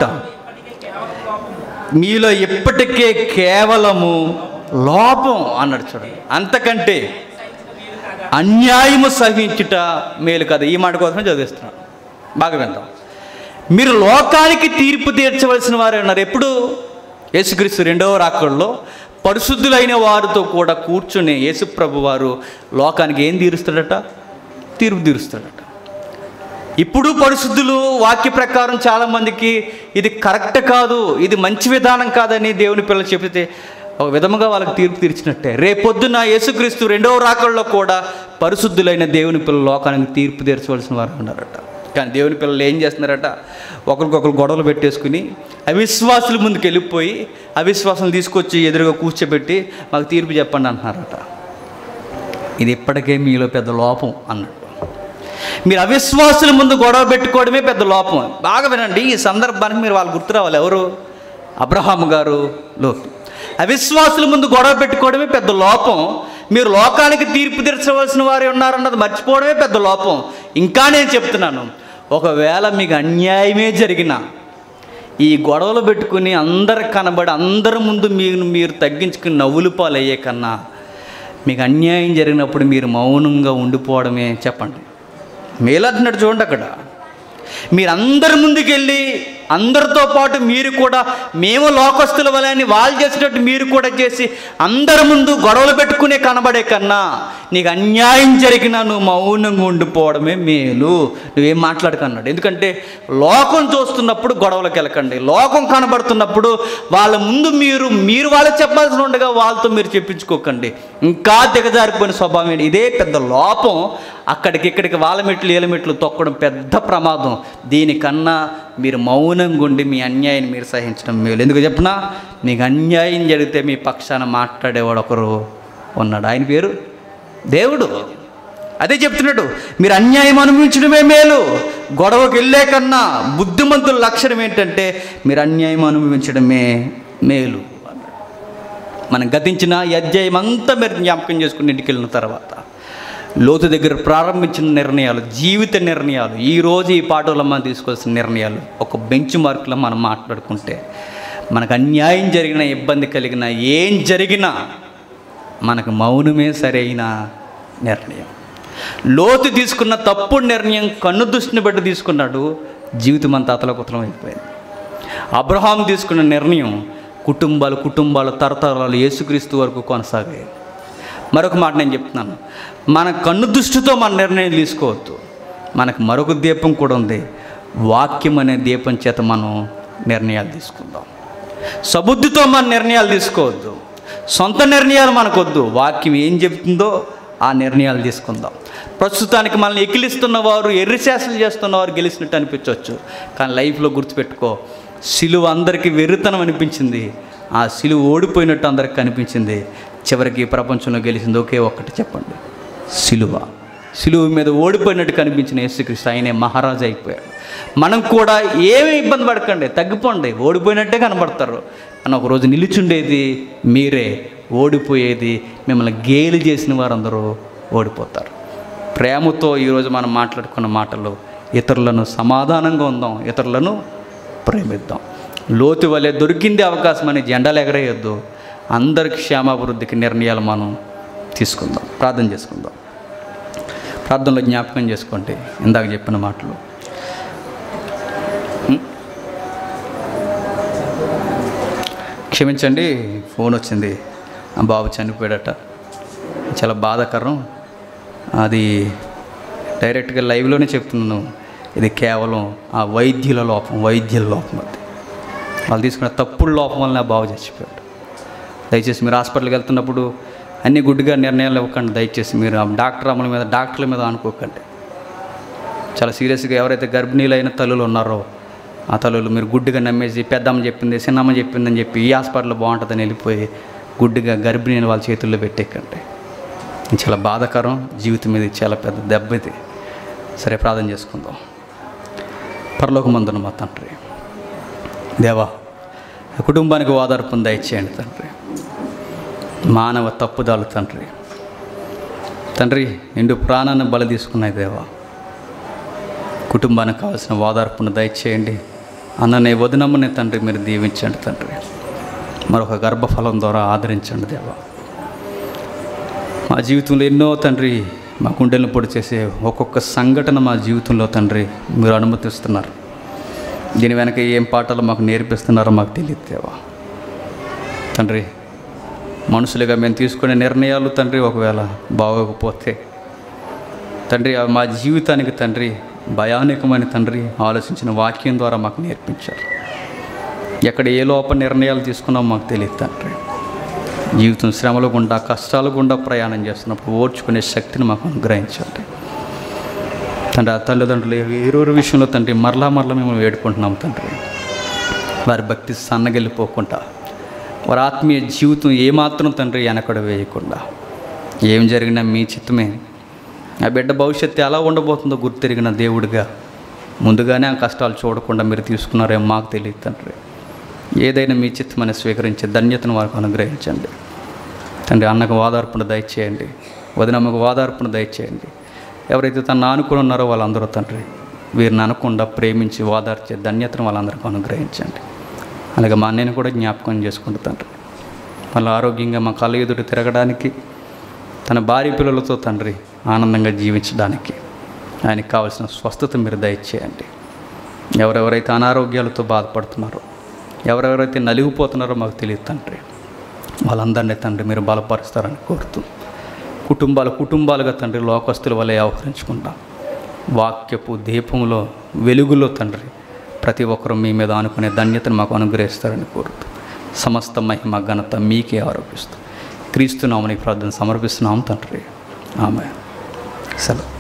మీలో ఇప్పటికే కేవలము లోపం అన్నాడు చూడండి అంతకంటే అన్యాయము సహించుట మేలు కదా ఈ మాట కోసమే చదివిస్తున్నాను బాగా విందాం మీరు లోకానికి తీర్పు తీర్చవలసిన వారు ఉన్నారు ఎప్పుడు యేసుక్రీస్తు రెండవ రాకడలో పరిశుద్ధులైన వారితో కూడా కూర్చుని యేసుప్రభు వారు లోకానికి ఏం తీరుస్తాడట తీర్పు తీరుస్తాడట ఇప్పుడు పరిశుద్ధులు వాక్య ప్రకారం చాలామందికి ఇది కరెక్ట్ కాదు ఇది మంచి విధానం కాదని దేవుని పిల్లలు చెబితే ఒక విధముగా వాళ్ళకి తీర్పు తీర్చినట్టే రేపొద్దున యేసుక్రీస్తు రెండవ రాకల్లో కూడా పరిశుద్ధులైన దేవుని పిల్లలు లోకానికి తీర్పు తీర్చవలసిన వారు ఉన్నారట కానీ దేవుని పిల్లలు ఏం చేస్తున్నారట ఒకరికొకరు గొడవలు పెట్టేసుకుని అవిశ్వాసుల ముందుకు వెళ్ళిపోయి అవిశ్వాసం తీసుకొచ్చి ఎదురుగా కూర్చోబెట్టి మాకు తీర్పు చెప్పండి అంటున్నారట ఇది ఇప్పటికే మీలో పెద్ద లోపం అన్నట్టు మీరు అవిశ్వాసుల ముందు గొడవ పెట్టుకోవడమే పెద్ద లోపం బాగా వినండి ఈ సందర్భానికి మీరు వాళ్ళు గుర్తు రావాలి ఎవరు అబ్రహాం గారు లోతు అవిశ్వాసుల ముందు గొడవ పెట్టుకోవడమే పెద్ద లోపం మీరు లోకానికి తీర్పు తీర్చవలసిన వారే ఉన్నారన్నది మర్చిపోవడమే పెద్ద లోపం ఇంకా నేను చెప్తున్నాను ఒకవేళ మీకు అన్యాయమే జరిగినా ఈ గొడవలు పెట్టుకుని అందరు కనబడి అందరి ముందు మీరు మీరు తగ్గించుకుని నవ్వులు పాలయ్యే కన్నా మీకు అన్యాయం జరిగినప్పుడు మీరు మౌనంగా ఉండిపోవడమే చెప్పండి మేలంటున్నాడు చూడండి అక్కడ మీరు అందరి ముందుకెళ్ళి అందరితో పాటు మీరు కూడా మేము లోకస్తుల వలె అని వాళ్ళు చేసినట్టు మీరు కూడా చేసి అందరి ముందు గొడవలు పెట్టుకునే కనబడే కన్నా నీకు అన్యాయం జరిగినా నువ్వు మౌనంగా ఉండిపోవడమే మేలు నువ్వేం మాట్లాడకన్నాడు ఎందుకంటే లోకం చూస్తున్నప్పుడు గొడవలకు వెళ్ళకండి లోకం కనబడుతున్నప్పుడు వాళ్ళ ముందు మీరు మీరు వాళ్ళకి చెప్పాల్సి ఉండగా వాళ్ళతో మీరు చెప్పించుకోకండి ఇంకా దిగజారిపోయిన స్వభావం ఏంటి ఇదే పెద్ద లోపం అక్కడికి ఇక్కడికి వాళ్ళ మెట్లు ఏల మెట్లు తొక్కడం పెద్ద ప్రమాదం దీనికన్నా మీరు మౌనంగా ఉండి మీ అన్యాయాన్ని మీరు సహించడం మేలు ఎందుకు చెప్పినా మీకు అన్యాయం జరిగితే మీ పక్షాన మాట్లాడేవాడు ఒకరు ఉన్నాడు ఆయన పేరు దేవుడు అదే చెప్తున్నాడు మీరు అన్యాయం అనుభవించడమే మేలు గొడవకి వెళ్ళే కన్నా బుద్ధిమంతుల లక్షణం ఏంటంటే మీరు అన్యాయం అనుభవించడమే మేలు అన్నాడు మనం గతించిన ఈ అధ్యాయం అంతా మీరు జ్ఞాపకం చేసుకుని ఇంటికి వెళ్ళిన తర్వాత లోతు దగ్గర ప్రారంభించిన నిర్ణయాలు జీవిత నిర్ణయాలు ఈ రోజు ఈ పాటలో మనం తీసుకోవాల్సిన నిర్ణయాలు ఒక బెంచ్ మార్కులో మనం మాట్లాడుకుంటే మనకు అన్యాయం జరిగిన ఇబ్బంది కలిగిన ఏం జరిగినా మనకు మౌనమే సరైన నిర్ణయం లోతు తీసుకున్న తప్పుడు నిర్ణయం కన్ను దృష్టిని బట్టి తీసుకున్నాడు జీవితం అంతా అతలకుతలం అయిపోయింది అబ్రహాం తీసుకున్న నిర్ణయం కుటుంబాలు కుటుంబాలు తరతరాలు యేసుక్రీస్తు వరకు కొనసాగాయి మరొక మాట నేను చెప్తున్నాను మన కన్ను దృష్టితో మన నిర్ణయం తీసుకోవద్దు మనకు మరొక దీపం కూడా ఉంది వాక్యం అనే దీపం చేత మనం నిర్ణయాలు తీసుకుందాం సబుద్ధితో మన నిర్ణయాలు తీసుకోవద్దు సొంత నిర్ణయాలు మనకొద్దు వాక్యం ఏం చెప్తుందో ఆ నిర్ణయాలు తీసుకుందాం ప్రస్తుతానికి మనల్ని ఎకిలిస్తున్న వారు ఎర్రిశాసలు చేస్తున్న వారు గెలిచినట్టు అనిపించవచ్చు కానీ లైఫ్లో గుర్తుపెట్టుకో సిలువ అందరికీ వెర్రితనం అనిపించింది ఆ సిలువ ఓడిపోయినట్టు అందరికి కనిపించింది చివరికి ఈ ప్రపంచంలో గెలిచింది ఒకే ఒక్కటి చెప్పండి సిలువ సిలువ మీద ఓడిపోయినట్టు కనిపించిన యేసుక్రీస్తు ఆయనే మహారాజు అయిపోయాడు మనం కూడా ఏమీ ఇబ్బంది పడకండి తగ్గిపోండి ఓడిపోయినట్టే కనబడతారు అని ఒకరోజు నిలుచుండేది మీరే ఓడిపోయేది మిమ్మల్ని గేలి చేసిన వారందరూ ఓడిపోతారు ప్రేమతో ఈరోజు మనం మాట్లాడుకున్న మాటలు ఇతరులను సమాధానంగా ఉందాం ఇతరులను ప్రేమిద్దాం లోతు వలె దొరికింది అవకాశం అని జెండాలు ఎగరేయొద్దు అందరికి క్షేమాభివృద్ధికి నిర్ణయాలు మనం తీసుకుందాం ప్రార్థన చేసుకుందాం ప్రార్థనలో జ్ఞాపకం చేసుకోండి ఇందాక చెప్పిన మాటలు ఉం? క్షమించండి ఫోన్ వచ్చింది ఆ బాబు చనిపోయాడట చాలా బాధాకరం అది డైరెక్ట్గా లైవ్లోనే చెప్తున్నాను ఇది కేవలం ఆ వైద్యుల లోపం వైద్యుల లోపం అది వాళ్ళు తీసుకున్న తప్పుడు లోపం వల్ల ఆ బాబు చచ్చిపోయాడు దయచేసి మీరు హాస్పిటల్కి వెళ్తున్నప్పుడు అన్ని గుడ్డిగా నిర్ణయాలు ఇవ్వకండి దయచేసి మీరు ఆ డాక్టర్ అమల మీద డాక్టర్ల మీద అనుకోకండి చాలా సీరియస్గా ఎవరైతే గర్భిణీలైన తల్లులు ఉన్నారో ఆ తల్లులు మీరు గుడ్డిగా నమ్మేసి పెద్దమ్మ చెప్పింది చిన్నమ్మ చెప్పిందని చెప్పి ఈ హాస్పిటల్ బాగుంటుందని వెళ్ళిపోయి గుడ్డిగా గర్భిణీని వాళ్ళ చేతుల్లో పెట్టేకండి ఇది చాలా బాధాకరం జీవితం మీద ఇది చాలా పెద్ద దెబ్బ ఇది సరే ప్రార్థన చేసుకుందాం పరలోకమందున మా తండ్రి దేవా ఆ కుటుంబానికి ఓదార్పును దయచేయండి తండ్రి మానవ తప్పుదాలు తండ్రి తండ్రి నిండు ప్రాణాన్ని బలి తీసుకున్నాయి దేవా కుటుంబానికి కావాల్సిన ఓదార్పును దయచేయండి అన్ననే వదినమ్మని తండ్రి మీరు దీవించండి తండ్రి మరొక గర్భఫలం ద్వారా ఆదరించండి దేవా మా జీవితంలో ఎన్నో తండ్రి మా గుండెలను పొడి చేసే ఒక్కొక్క సంఘటన మా జీవితంలో తండ్రి మీరు అనుమతిస్తున్నారు దీని వెనక ఏం పాఠాలు మాకు నేర్పిస్తున్నారో మాకు తెలియదు దేవా తండ్రి మనుషులుగా మేము తీసుకునే నిర్ణయాలు తండ్రి ఒకవేళ బాగోకపోతే తండ్రి అవి మా జీవితానికి తండ్రి భయానకమైన తండ్రి ఆలోచించిన వాక్యం ద్వారా మాకు నేర్పించారు ఎక్కడ ఏ లోప నిర్ణయాలు తీసుకున్నామో మాకు తెలియదు తండ్రి జీవితం శ్రమలు గుండా కష్టాలు గుండా ప్రయాణం చేస్తున్నప్పుడు ఓర్చుకునే శక్తిని మాకు అనుగ్రహించండి తండ్రి ఆ తల్లిదండ్రులు ఏరూరు విషయంలో తండ్రి మరలా మరలా మేము వేడుకుంటున్నాం తండ్రి వారి భక్తి సన్నగెళ్ళిపోకుండా వారి ఆత్మీయ జీవితం ఏమాత్రం తండ్రి వెనకడ వేయకుండా ఏం జరిగినా మీ చిత్తమే ఆ బిడ్డ భవిష్యత్తు ఎలా ఉండబోతుందో గుర్తెరిగిన దేవుడిగా ముందుగానే ఆ కష్టాలు చూడకుండా మీరు తీసుకున్నారేమో మాకు తెలియదు తండ్రి ఏదైనా మీ చిత్తమని స్వీకరించే ధన్యతను వారికి అనుగ్రహించండి తండ్రి అన్నకు ఓదార్పును దయచేయండి వదినమ్మకు ఓదార్పును దయచేయండి ఎవరైతే తను ఆనుకుని ఉన్నారో వాళ్ళందరూ తండ్రి వీరిని అనకుండా ప్రేమించి ఓదార్చే ధన్యతను వాళ్ళందరికీ అనుగ్రహించండి అలాగే మా అన్నయ్యని కూడా జ్ఞాపకం చేసుకుంటూ తండ్రి మళ్ళీ ఆరోగ్యంగా మా కళ్ళ ఎదుట తిరగడానికి తన భార్య పిల్లలతో తండ్రి ఆనందంగా జీవించడానికి ఆయనకి కావాల్సిన స్వస్థత మీరు దయచేయండి ఎవరెవరైతే అనారోగ్యాలతో బాధపడుతున్నారో ఎవరెవరైతే నలిగిపోతున్నారో మాకు తెలియదు తండ్రి వాళ్ళందరినీ తండ్రి మీరు బలపరుస్తారని కోరుతూ కుటుంబాలు కుటుంబాలుగా తండ్రి లోకస్తుల వల్ల వ్యవహరించుకుంటాం వాక్యపు దీపంలో వెలుగులో తండ్రి ప్రతి ఒక్కరూ మీ మీద అనుకునే ధన్యతను మాకు అనుగ్రహిస్తారని కోరుతూ సమస్త మహిమ ఘనత మీకే ఆరోపిస్తూ క్రీస్తు నామని ప్రార్థన సమర్పిస్తున్నాం తండ్రి ఆమె సెలవు